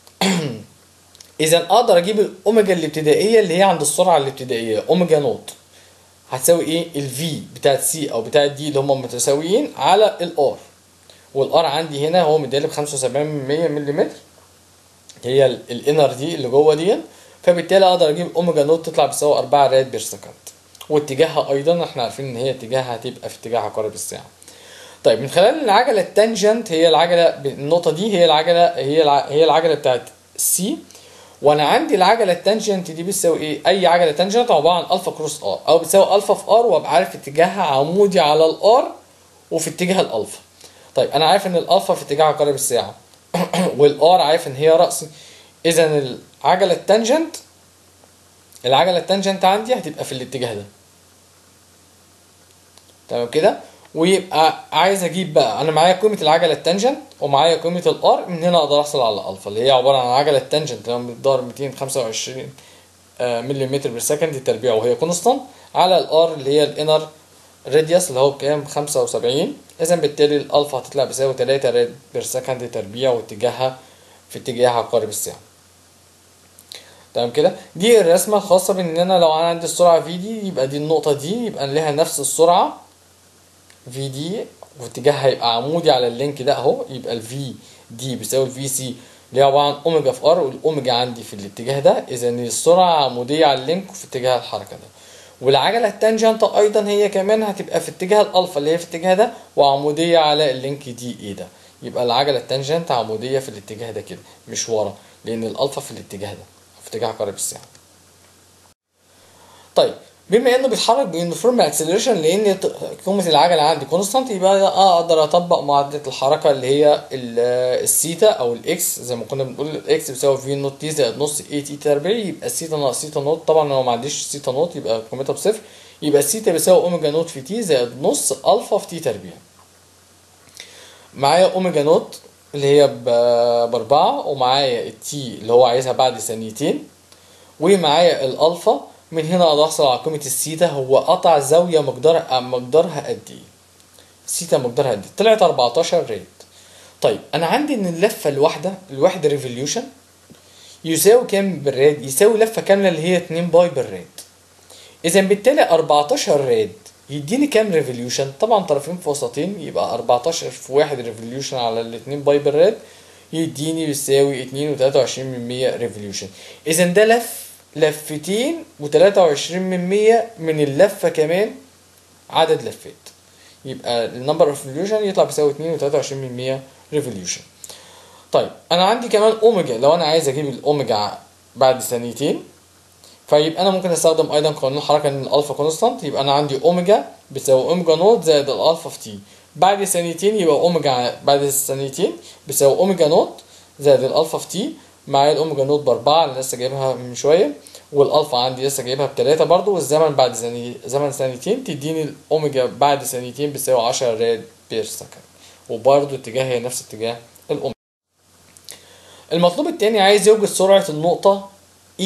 اذا اقدر اجيب الاوميجا الابتدائيه اللي هي عند السرعه الابتدائيه اوميجا نوت هتساوي ايه الفي بتاعت سي او بتاعت دي اللي هم متساويين على الار والار عندي هنا هو مديلي ب 75 ملم هي الانر دي اللي جوه دي فبالتالي اقدر اجيب اوميجا نوت تطلع بتساوي 4 راد بير سكند واتجاهها ايضا احنا عارفين ان هي اتجاهها هتبقى في اتجاه عقارب الساعه طيب من خلال العجله التانجنت هي العجله النقطه دي هي العجله هي الع... هي العجله بتاعت سي وانا عندي العجله التانجنت دي بتساوي ايه اي عجله تانجنت عباره عن الفا كروس ار او بتساوي الفا في ار وابقى عارف اتجاهها عمودي على الار وفي اتجاه الالفا طيب انا عارف ان الالفا في اتجاه عقارب الساعه والار عارف ان هي راسي اذا العجله التانجنت العجله التانجنت عندي هتبقى في الاتجاه ده تمام كده ويبقى عايز اجيب بقى انا معايا قيمه العجله التانجنت ومعايا قيمه الار من هنا اقدر احصل على الالفا اللي هي عباره عن العجله التانجنت اللي هو مقدار 225 ملم بير سكند تربيع وهي كونستانت على الار اللي هي الانر راديوس اللي هو بكام 75 اذا بالتالي الالفا هتطلع بيساوي 3 راد بير سكند تربيع واتجاهها في اتجاه عقارب الساعه تمام كده دي الرسمه الخاصه بان انا لو انا عندي السرعه في دي يبقى دي النقطه دي يبقى لها نفس السرعه في دي واتجاهها هيبقى عمودي على اللينك ده اهو يبقى الفي دي بيساوي الفي سي اللي هي عباره عن اوميجا في ار والاوميجا عندي في الاتجاه ده اذا السرعه عموديه على اللينك وفي اتجاه الحركه ده والعجله التانجنت ايضا هي كمان هتبقى في اتجاه الالفا اللي هي في الاتجاه ده وعموديه على اللينك دي ايه ده يبقى العجله التانجنت عموديه في الاتجاه ده كده مش ورا لان الالفا في الاتجاه ده في اتجاه عقارب الساعه طيب بما انه بيتحرك بيونيفورم اكسلريشن لان قيمه العجله عندي كونستانت يبقى اقدر اطبق معادله الحركه اللي هي السيتا او الاكس زي ما كنا بنقول الاكس بيساوي في نوت تي زائد نص اي تي تربيع يبقى السيتا ناقص سيتا نوت طبعا لو ما عنديش سيتا نوت يبقى قيمتها بصفر يبقى السيتا بيساوي اوميجا نوت في تي زائد نص الفا في تي تربيع معايا اوميجا نوت اللي هي باربعة ومعايا التي اللي هو عايزها بعد ثانيتين ومعايا الالفا من هنا اقدر احصل على قيمه السيتا هو قطع زاويه مقدارها مقدارها قد ايه السيتا مقدارها قد ايه طلعت 14 ريت طيب انا عندي ان اللفه الواحده الواحده ريفوليوشن يساوي كام بالراد يساوي لفه كامله اللي هي 2 باي بالراد اذا بالتالي 14 راد يديني كام ريفوليوشن طبعا طرفين في وسطين يبقى 14 في 1 ريفوليوشن على ال 2 باي بالراد يديني بيساوي 2.23 من 100 ريفوليوشن اذا ده لف لفتين و23 من 100 من اللفه كمان عدد لفات يبقى النمبر اوف ريفوليوشن يطلع بيساوي 2.23 من 100 ريفوليوشن طيب انا عندي كمان اوميجا لو انا عايز اجيب الاوميجا بعد ثانيتين فيبقى انا ممكن استخدم ايضا قانون الحركه ان الالفا كونستانت يبقى انا عندي اوميجا بيساوي اوميجا نوت زائد الالفا في تي بعد ثانيتين يبقى اوميجا بعد الثانيتين بيساوي اوميجا نوت زائد الالفا في تي معايا الاوميجا نوت باربعة اللي لسه جايبها من شويه والالفا عندي لسه جايبها بتلاتة برضو والزمن بعد ثاني زمن ثانيتين تديني الاوميجا بعد ثانيتين بتساوي 10 راد بير سكند وبرضو اتجاه هي نفس اتجاه الاوميجا المطلوب التاني عايز يوجد سرعة النقطة E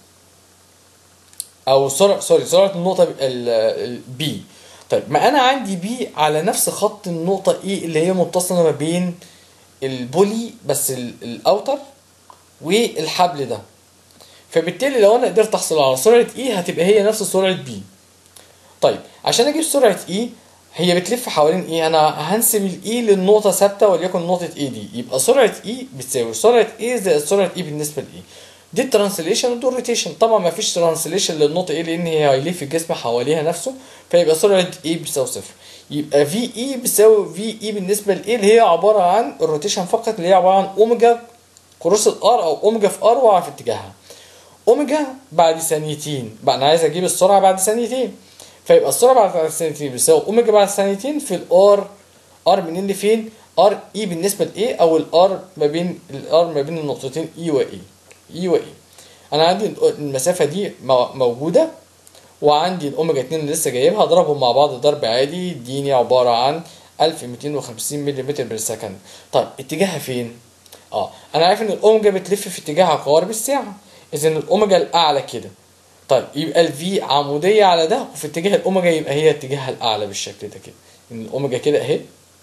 أو سرعة سوري سرعة النقطة ال B طيب ما أنا عندي B على نفس خط النقطة E اللي هي متصلة ما بين البولي بس الأوتر والحبل ده فبالتالي لو انا قدرت احصل على سرعه اي هتبقى هي نفس سرعه بي طيب عشان اجيب سرعه اي هي بتلف حوالين ايه انا هنسب الاي للنقطه ثابته وليكن نقطه اي دي يبقى سرعه اي بتساوي سرعه اي زائد سرعه اي بالنسبه لاي دي الترانسليشن ودي الروتيشن طبعا ما فيش ترانسليشن للنقطه ايه لان هي هيلف الجسم حواليها نفسه فيبقى سرعه اي بتساوي صفر يبقى في اي بتساوي في اي بالنسبه لاي اللي هي عباره عن الروتيشن فقط اللي هي عباره عن اوميجا كروس الار او اوميجا في ار وقع في اتجاهها اوميجا بعد ثانيتين بقى انا عايز اجيب السرعه بعد ثانيتين فيبقى السرعه بعد ثانيتين بيساوي اوميجا بعد ثانيتين في الار ار منين لفين ار اي بالنسبه لايه او الار ما بين الار ما بين النقطتين اي واي اي واي انا عندي المسافه دي موجوده وعندي الاوميجا 2 اللي لسه جايبها اضربهم مع بعض ضرب عادي يديني عباره عن 1250 ملم بير سكند طيب اتجاهها فين اه انا عارف ان الاوميجا بتلف في اتجاه عقارب الساعه اذا الاوميجا الاعلى كده طيب يبقى الفي عموديه على ده وفي اتجاه الاوميجا يبقى هي اتجاهها الاعلى بالشكل ده كده ان الاوميجا كده اهي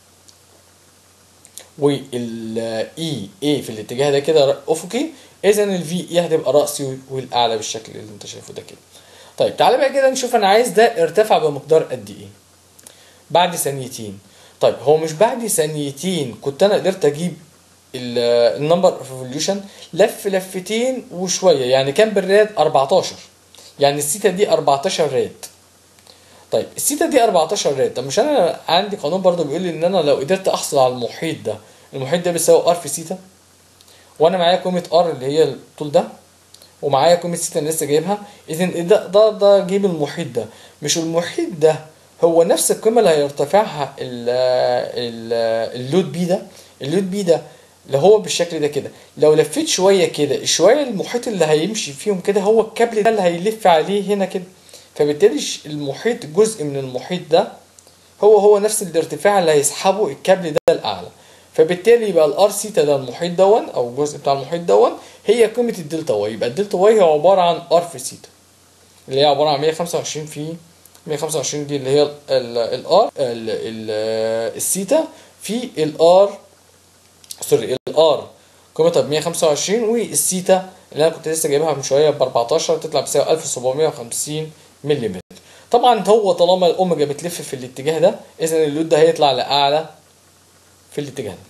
والاي اي في الاتجاه ده كده افقي اذا الفي اي هتبقى راسي والاعلى بالشكل اللي انت شايفه ده كده طيب تعالى بقى كده نشوف انا عايز ده ارتفع بمقدار قد ايه بعد ثانيتين طيب هو مش بعد ثانيتين كنت انا قدرت اجيب النمبر اوف ريفوليوشن لف لفتين وشويه يعني كان بالراد 14 يعني السيتا دي 14 راد طيب السيتا دي 14 راد طب مش انا عندي قانون برضو بيقول لي ان انا لو قدرت احصل على المحيط ده المحيط ده بيساوي ار في سيتا وانا معايا قيمه ار اللي هي الطول ده ومعايا قيمه سيتا اللي لسه جايبها اذا ده ده ده جيب المحيط ده مش المحيط ده هو نفس القيمه اللي هيرتفعها اللود بي ده اللود بي ده اللي هو بالشكل ده كده لو لفيت شويه كده شويه المحيط اللي هيمشي فيهم كده هو الكابل ده اللي هيلف عليه هنا كده فبالتالي المحيط جزء من المحيط ده هو هو نفس الارتفاع اللي هيسحبه الكابل ده الاعلى فبالتالي يبقى الار سيتا ده المحيط دون او الجزء بتاع المحيط دون هي قيمه الدلتا واي يبقى الدلتا واي هي عباره عن ار في سيتا اللي هي عباره عن 125 في 125 دي اللي هي الار السيتا في الار سوري الار قيمتها ب 125 والسيتا اللي انا كنت لسه جايبها من شويه ب 14 تطلع بتساوي 1750 ملم طبعا هو طالما الاوميجا بتلف في الاتجاه ده اذا اللود ده هيطلع لاعلى في الاتجاه ده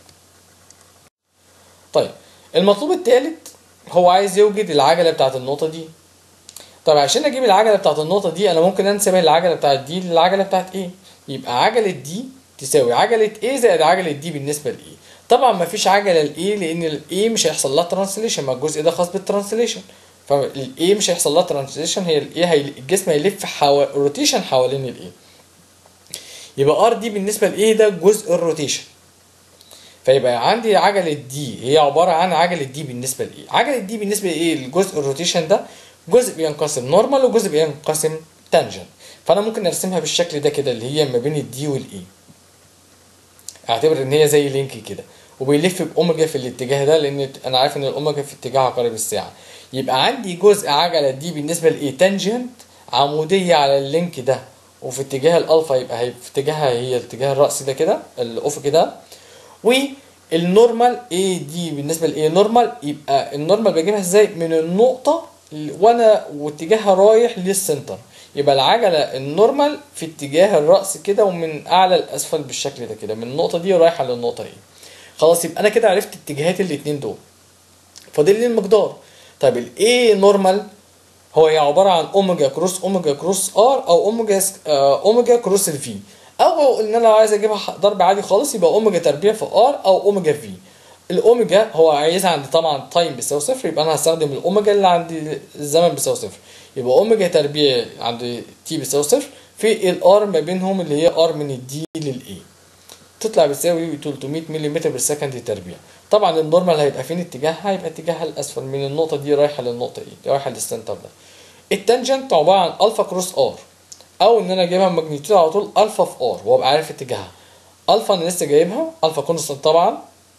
طيب المطلوب الثالث هو عايز يوجد العجله بتاعت النقطه دي طب عشان اجيب العجله بتاعت النقطه دي انا ممكن انسب العجله بتاعت دي للعجله بتاعت ايه يبقى عجله دي تساوي عجله ايه زائد عجله دي بالنسبه لايه طبعا ما فيش عجله لايه لان الايه مش هيحصل لها ترانسليشن ما الجزء ده خاص بالترانسليشن فالايه مش هيحصل لها ترانسليشن هي الايه هي الجسم هيلف حو... روتيشن حوالين الايه يبقى ار دي بالنسبه لايه ده جزء الروتيشن فيبقى عندي عجله دي هي عباره عن عجله دي بالنسبه لايه عجله دي بالنسبه لايه الجزء الروتيشن ده جزء بينقسم نورمال وجزء بينقسم تانجنت فانا ممكن ارسمها بالشكل ده كده اللي هي ما بين الدي والاي اعتبر ان هي زي لينك كده وبيلف باوميجا في الاتجاه ده لان انا عارف ان الاوميجا في اتجاه عقارب الساعه يبقى عندي جزء عجله دي بالنسبه لايه تانجنت عموديه على اللينك ده وفي اتجاه الالفا يبقى هي في اتجاهها هي الاتجاه الرأسي ده كده الافقي ده والنورمال اي دي بالنسبه لايه نورمال يبقى النورمال بجيبها ازاي من النقطه وانا واتجاهها رايح للسنتر يبقى العجله النورمال في اتجاه الراس كده ومن اعلى لاسفل بالشكل ده كده من النقطه دي رايحه للنقطه ايه خلاص يبقى انا كده عرفت اتجاهات الاثنين دول فاضل لي المقدار طيب الايه نورمال هو هي عباره عن اوميجا كروس اوميجا كروس ار او اوميجا اوميجا كروس الفي او ان انا عايز اجيبها ضرب عادي خالص يبقى اوميجا تربيع في ار او اوميجا في الاوميجا هو عايزها عند طبعا تايم بيساوي صفر يبقى انا هستخدم الاوميجا اللي عند الزمن بيساوي صفر يبقى اوميجا تربيع عند تي بيساوي صفر في الار ما بينهم اللي هي ار من الدي للاي تطلع بتساوي 300 ملم بير سكند تربيع طبعا النورمال هيبقى فين اتجاهها هيبقى اتجاهها الاسفل من النقطه دي رايحه للنقطه ايه رايحه للسنتر ده التانجنت عباره عن الفا كروس ار او ان انا اجيبها ماجنتيود على طول الفا في ار وابقى عارف اتجاهها الفا انا لسه جايبها الفا كونستانت طبعا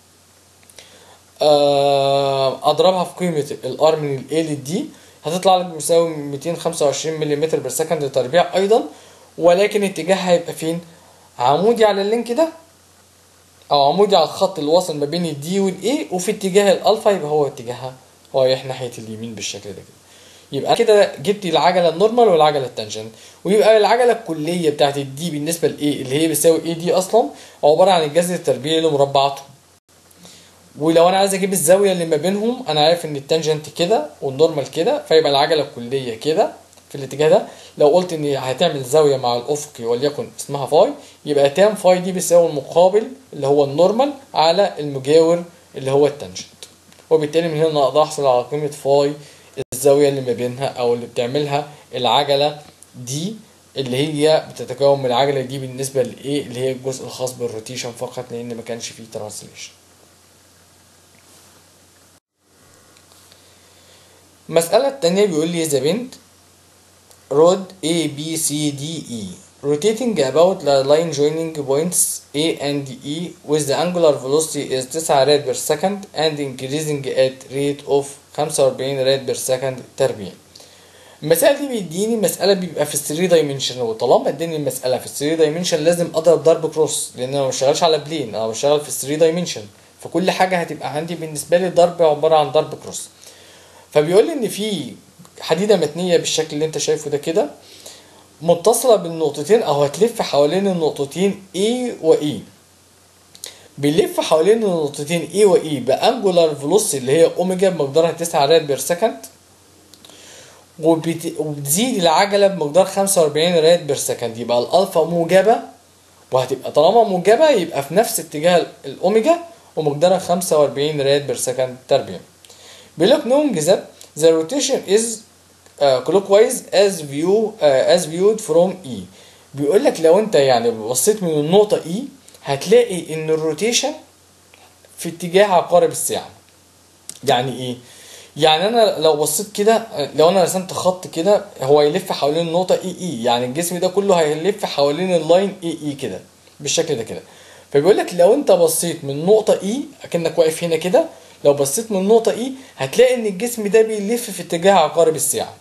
اضربها في قيمه الار من الاي للدي هتطلع لك بتساوي 225 ملم بير سكند تربيع ايضا ولكن اتجاهها هيبقى فين عمودي على اللينك ده او عمودي على الخط اللي واصل ما بين الدي والاي وفي اتجاه الالفا يبقى هو اتجاهها رايح ناحيه اليمين بالشكل ده كده يبقى كده جبت العجله النورمال والعجله التانجنت ويبقى العجله الكليه بتاعت الدي بالنسبه لايه اللي هي بتساوي اي دي اصلا عباره عن الجذر التربيعي لمربعاته ولو انا عايز اجيب الزاويه اللي ما بينهم انا عارف ان التانجنت كده والنورمال كده فيبقى العجله الكليه كده في الاتجاه ده لو قلت ان هتعمل زاويه مع الافقي وليكن اسمها فاي يبقى تان فاي دي بيساوي المقابل اللي هو النورمال على المجاور اللي هو التانجنت وبالتالي من هنا اقدر احصل على قيمه فاي الزاويه اللي ما بينها او اللي بتعملها العجله دي اللي هي بتتكون من العجله دي بالنسبه لايه اللي هي الجزء الخاص بالروتيشن فقط لان ما كانش فيه ترانسليشن المسألة التانية بيقول لي the bend rod A B C D E rotating about the line joining points A and E with the angular velocity is 9 rad per second and increasing at rate of 45 rad per second تربيع المسألة دي بيديني مسألة بيبقى في 3 دايمنشن وطالما اداني المسألة في 3 دايمنشن لازم اضرب ضرب كروس لان انا ما بشتغلش على بلين انا بشتغل في 3 دايمنشن فكل حاجة هتبقى عندي بالنسبة لي ضرب عبارة عن ضرب كروس فبيقول لي ان في حديده متنيه بالشكل اللي انت شايفه ده كده متصله بالنقطتين او هتلف حوالين النقطتين A و E بيلف حوالين النقطتين A و E بانجولار فيلوسيتي اللي هي اوميجا بمقدارها 9 راد بير سكند وبت... وبتزيد العجله بمقدار 45 راد بير سكند يبقى الالفا موجبه وهتبقى طالما موجبه يبقى في نفس اتجاه الاوميجا ومقدارها 45 راد بير سكند تربيع بيقول لك knowing that the rotation is uh, clockwise as view uh, as viewed from E بيقول لك لو انت يعني بصيت من النقطة E هتلاقي ان الروتيشن في اتجاه عقارب الساعة يعني ايه؟ يعني انا لو بصيت كده لو انا رسمت خط كده هو يلف حوالين النقطة اي اي يعني الجسم ده كله هيلف حوالين اللاين اي اي كده بالشكل ده كده فبيقول لك لو انت بصيت من نقطة اي اكنك واقف هنا كده لو بصيت من نقطة اي هتلاقي ان الجسم ده بيلف في اتجاه عقارب الساعة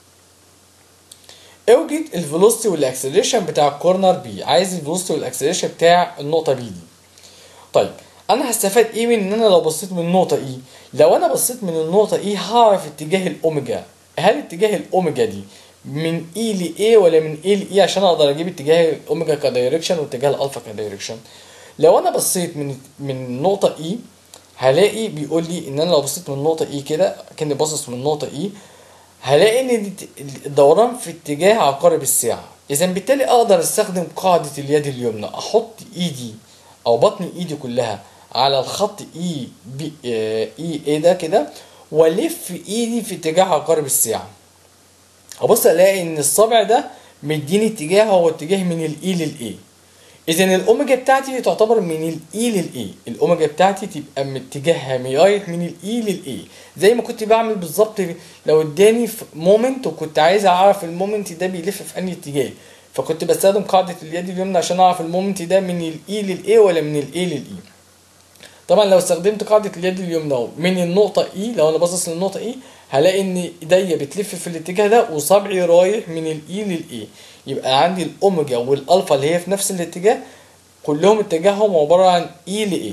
اوجد الفيلوسيتي والاكسلريشن بتاع الكورنر بي عايز الفيلوسيتي والاكسلريشن بتاع النقطة بي دي طيب انا هستفاد ايه من ان انا لو بصيت من النقطة اي لو انا بصيت من النقطة اي هعرف اتجاه الاوميجا هل اتجاه الاوميجا دي من اي ل اي ولا من اي ل اي عشان اقدر اجيب اتجاه الاوميجا كدايركشن واتجاه الالفا كدايركشن لو انا بصيت من من نقطة اي هلاقي بيقول لي ان انا لو بصيت من نقطة اي كده كاني باصص من نقطة اي هلاقي ان الدوران في اتجاه عقارب الساعة اذا بالتالي اقدر استخدم قاعدة اليد اليمنى احط ايدي او بطن ايدي كلها على الخط اي بي اي اي ده كده والف ايدي في اتجاه عقارب الساعة هبص الاقي ان الصابع ده مديني اتجاه هو اتجاه من الاي للاي اذا الاوميجا بتاعتي تعتبر من الاي للاي الاوميجا بتاعتي تبقى من اتجاهها رايح من الاي للاي زي ما كنت بعمل بالظبط لو اداني مومنت وكنت عايز اعرف المومنت ده بيلف في انهي اتجاه فكنت بستخدم قاعده اليد اليمنى عشان اعرف المومنت ده من الاي للاي ولا من الاي للاي طبعا لو استخدمت قاعده اليد اليمنى من النقطه اي لو انا باصص للنقطه اي هلاقي ان ايديا بتلف في الاتجاه ده وصبعي رايح من الاي للاي يبقى عندي الاوميجا والالفا اللي هي في نفس الاتجاه كلهم اتجاههم عباره عن اي لاي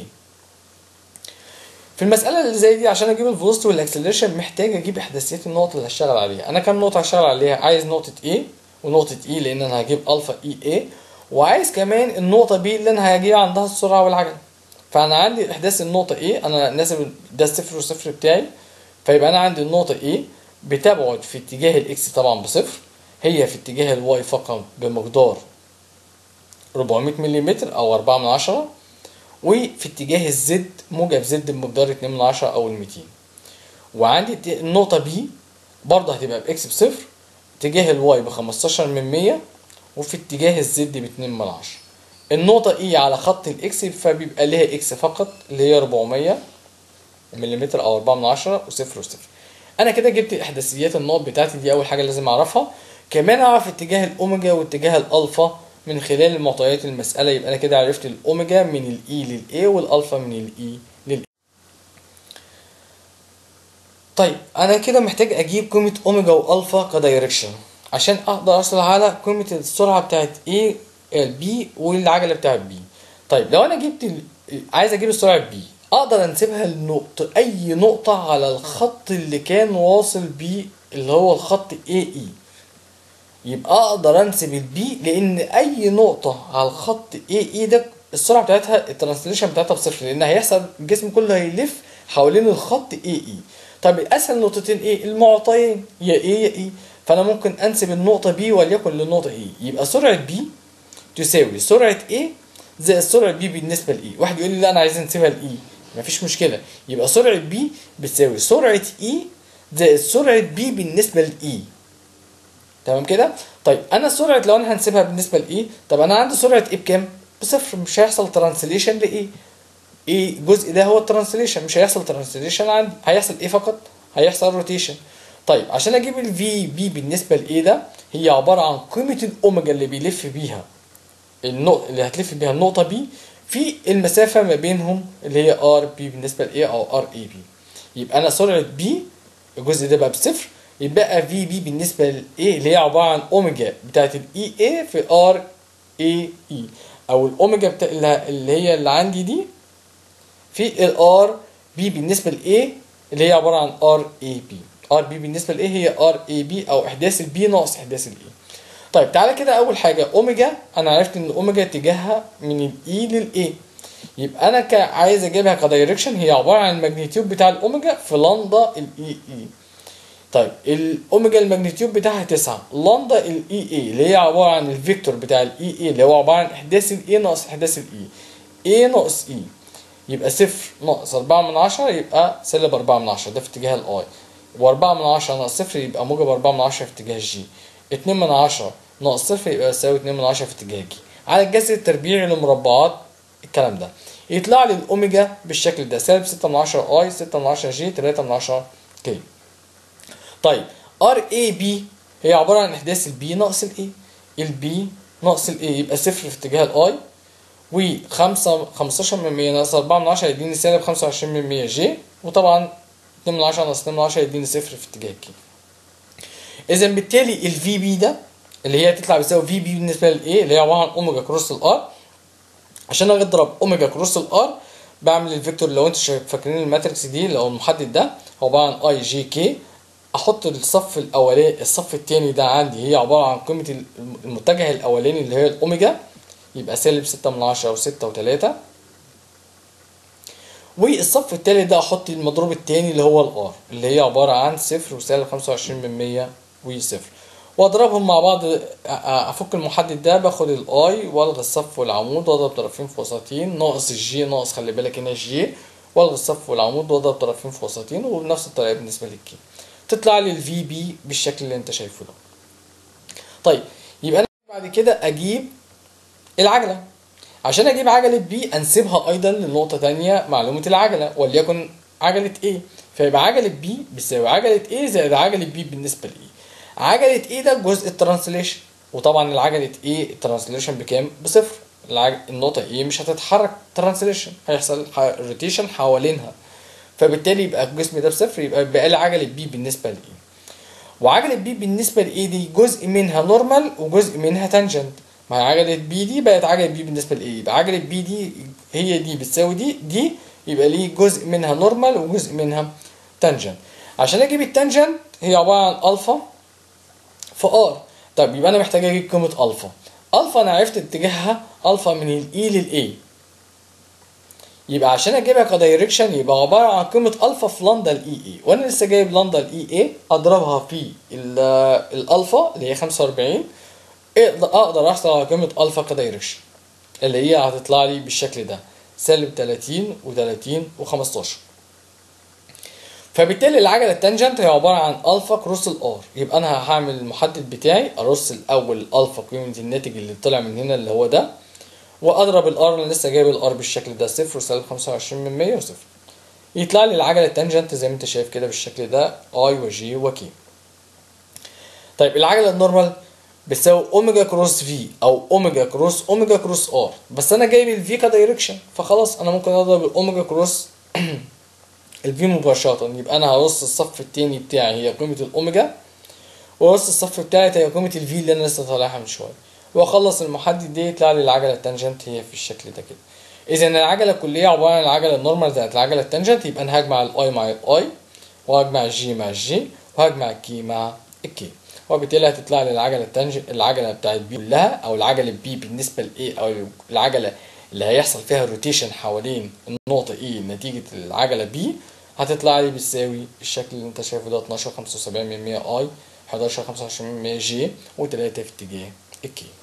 في المساله اللي زي دي عشان اجيب الفيلوسيتي والاكسلريشن محتاج اجيب احداثيات النقط اللي هشتغل عليها انا كام نقطه هشتغل عليها عايز نقطه A ونقطه E لان انا هجيب الفا اي اي وعايز كمان النقطه B اللي انا هجيب عندها السرعه والعجله فانا عندي احداث النقطه A انا ناسب ده الصفر والصفر بتاعي فيبقى انا عندي النقطه A بتبعد في اتجاه الاكس طبعا بصفر هي في اتجاه الواي فقط بمقدار 400 ملم او 4 من عشرة وفي اتجاه الزد موجب زد بمقدار 2 من عشرة او ال 200 وعندي النقطة بي برضه هتبقى باكس بصفر اتجاه الواي ب 15 من 100 وفي اتجاه الزد ب 2 من عشرة النقطة اي على خط الاكس فبيبقى ليها اكس فقط اللي هي 400 ملم او 4 من عشرة وصفر وصفر انا كده جبت احداثيات النقط بتاعتي دي اول حاجة لازم اعرفها كمان اعرف اتجاه الاوميجا واتجاه الالفا من خلال معطيات المسألة يبقى انا كده عرفت الاوميجا من الاي للاي والالفا من الاي للاي طيب انا كده محتاج اجيب قيمة اوميجا والفا كدايركشن عشان اقدر احصل على قيمة السرعة بتاعت A البي والعجلة بتاعت B طيب لو انا جبت ال... عايز اجيب السرعة B اقدر انسبها لنقطة اي نقطة على الخط اللي كان واصل بيه اللي هو الخط AE يبقى اقدر انسب البي لان اي نقطة على الخط AE ده السرعة بتاعتها الترانسليشن بتاعتها بصفر لان هيحصل الجسم كله هيلف حوالين الخط AE طب اسهل نقطتين ايه المعطيين يا A يا E فانا ممكن انسب النقطة B وليكن للنقطة E يبقى سرعة B تساوي سرعة A زائد سرعة B بالنسبة ل E واحد يقول لي لا انا عايز انسبها ل E مفيش مشكلة يبقى سرعة B بتساوي سرعة E زائد سرعة B بالنسبة ل E تمام كده طيب انا سرعة لو انا هنسيبها بالنسبة ل E طب انا عندي سرعة E بكام بصفر مش هيحصل ترانسليشن ل E ايه الجزء ده هو الترانسليشن مش هيحصل ترانسليشن عندي هيحصل ايه فقط هيحصل روتيشن طيب عشان اجيب الفي بي بالنسبه لايه ده هي عباره عن قيمه الاوميجا اللي بيلف بيها النقطه اللي هتلف بيها النقطه بي في المسافه ما بينهم اللي هي ار بي بالنسبه لايه او ار اي بي يبقى انا سرعه بي الجزء ده بقى بصفر يبقى في بي بالنسبه لايه اللي هي عباره عن اوميجا بتاعت الاي اي في ار اي اي او الاوميجا بتاع اللي هي اللي عندي دي في الار بي بالنسبه لايه اللي هي عباره عن ار اي بي ار بي بالنسبه لايه هي ار اي بي او احداث البي ناقص احداث الاي طيب تعالى كده اول حاجه اوميجا انا عرفت ان اوميجا اتجاهها من الاي للاي يبقى انا ك- عايز اجيبها كدايركشن هي عباره عن الماجنتيود بتاع الاوميجا في لندا الاي اي طيب الاوميجا الماجنتيود بتاعها 9 لندا الاي اي اللي هي عباره عن الفيكتور بتاع الاي اي اللي هو عباره عن احداث الاي ناقص احداث الاي اي ناقص اي يبقى صفر ناقص أربعة من عشرة يبقى سالب أربعة من عشرة ده في اتجاه الأي وأربعة من عشرة ناقص صفر يبقى موجب أربعة من عشرة في اتجاه الجي اتنين من عشرة ناقص صفر يبقى يساوي اتنين من عشرة في اتجاه جي على الجذر التربيعي لمربعات الكلام ده يطلع لي الأوميجا بالشكل ده سالب ستة من عشرة أي ستة من عشرة جي تلاتة من عشرة كي طيب ار اي بي هي عبارة عن إحداث البي ناقص الاي البي ناقص الاي يبقى صفر في اتجاه الأي و 5 15 من 100 ناقص 4 من 10 يديني سالب 25 من 100 جي وطبعا 2 من 10 ناقص 2 من 10 يديني صفر في اتجاه كي اذا بالتالي الفي بي ده اللي هي تطلع بتساوي في بي بالنسبه للايه اللي هي عباره عن اوميجا كروس الار عشان اضرب اوميجا كروس الار بعمل الفيكتور لو انتوا شايف- فاكرين الماتريكس دي اللي هو المحدد ده هو عباره عن اي جي كي احط الصف الاولاني الصف الثاني ده عندي هي عباره عن قيمه المتجه الاولاني اللي هي الاوميجا يبقى سالب 6 من 10 و6 و3 والصف التالت ده احط المضروب التاني اللي هو الار اللي هي عباره عن صفر وسالب 25 من 100 وصفر واضربهم مع بعض أ- أ- افك المحدد ده باخد الاي والغي الصف والعمود واضرب طرفين في وسطين ناقص الجي ناقص خلي بالك هنا الجي والغي الصف والعمود واضرب طرفين في وسطين وبنفس الطريقه بالنسبه للكي تطلع لي الفي بي بالشكل اللي انت شايفه ده طيب يبقى انا بعد كده اجيب العجله عشان اجيب عجله بي انسبها ايضا لنقطه تانية معلومه العجله وليكن عجله ايه فيبقى عجله بي بيساوي عجله ايه زائد عجله بي بالنسبه لايه عجله ايه ده جزء الترانسليشن وطبعا العجله ايه الترانسليشن بكام بصفر العج... النقطه ايه مش هتتحرك ترانسليشن هيحصل روتيشن حوالينها فبالتالي يبقى الجسم ده بصفر يبقى بقى لي عجله بي بالنسبه لايه وعجله بي بالنسبه لايه دي جزء منها نورمال وجزء منها تانجنت ما هي عجله بي دي بقت عجله بي بالنسبه لايه يبقى عجله بي دي هي دي بتساوي دي دي يبقى ليه جزء منها نورمال وجزء منها تانجنت عشان اجيب التانجنت هي عباره عن الفا في ار طب يبقى انا محتاج اجيب قيمه الفا الفا انا عرفت اتجاهها الفا من الاي للاي يبقى عشان اجيبها كدايركشن يبقى عباره عن قيمه الفا في لندا الاي اي وانا لسه جايب لندا الاي اي اضربها في ال- الالفا اللي هي 45 اقدر اقدر احصل على قيمه الفا كدايركشن اللي هي هتطلع لي بالشكل ده سالب 30 و30 و15 فبالتالي العجله التانجنت هي عباره عن الفا كروس الار يبقى انا هعمل المحدد بتاعي ارص الاول الالفا قيمه الناتج اللي طلع من هنا اللي هو ده واضرب الار انا لسه جايب الار بالشكل ده صفر وسالب 25 من 100 وصفر يطلع لي العجله التانجنت زي ما انت شايف كده بالشكل ده اي وجي وكي طيب العجله النورمال بتساوي اوميجا كروس في او اوميجا كروس اوميجا كروس ار بس انا جايب الفي كدايركشن فخلاص انا ممكن اضرب الاوميجا كروس الفي مباشرة يبقى انا هرص الصف التاني بتاعي هي قيمة الاوميجا وارص الصف التالت هي قيمة الفي اللي انا لسه طالعها من شوية واخلص المحدد دي يطلع لي العجلة التانجنت هي في الشكل ده كده اذا العجلة الكلية عبارة عن العجلة النورمال زائد العجلة التانجنت يبقى انا هجمع الاي مع الاي وهجمع الجي مع الجي وهجمع الكي مع الكي وبالتالي هتطلع لي العجله التانجنت العجله بتاعت بي كلها او العجله بي بالنسبه لايه او العجله اللي هيحصل فيها روتيشن حوالين النقطه اي نتيجه العجله بي هتطلع لي بتساوي الشكل اللي انت شايفه ده 12 75 من 100 اي 11 25 من 100 جي و3 في اتجاه الكي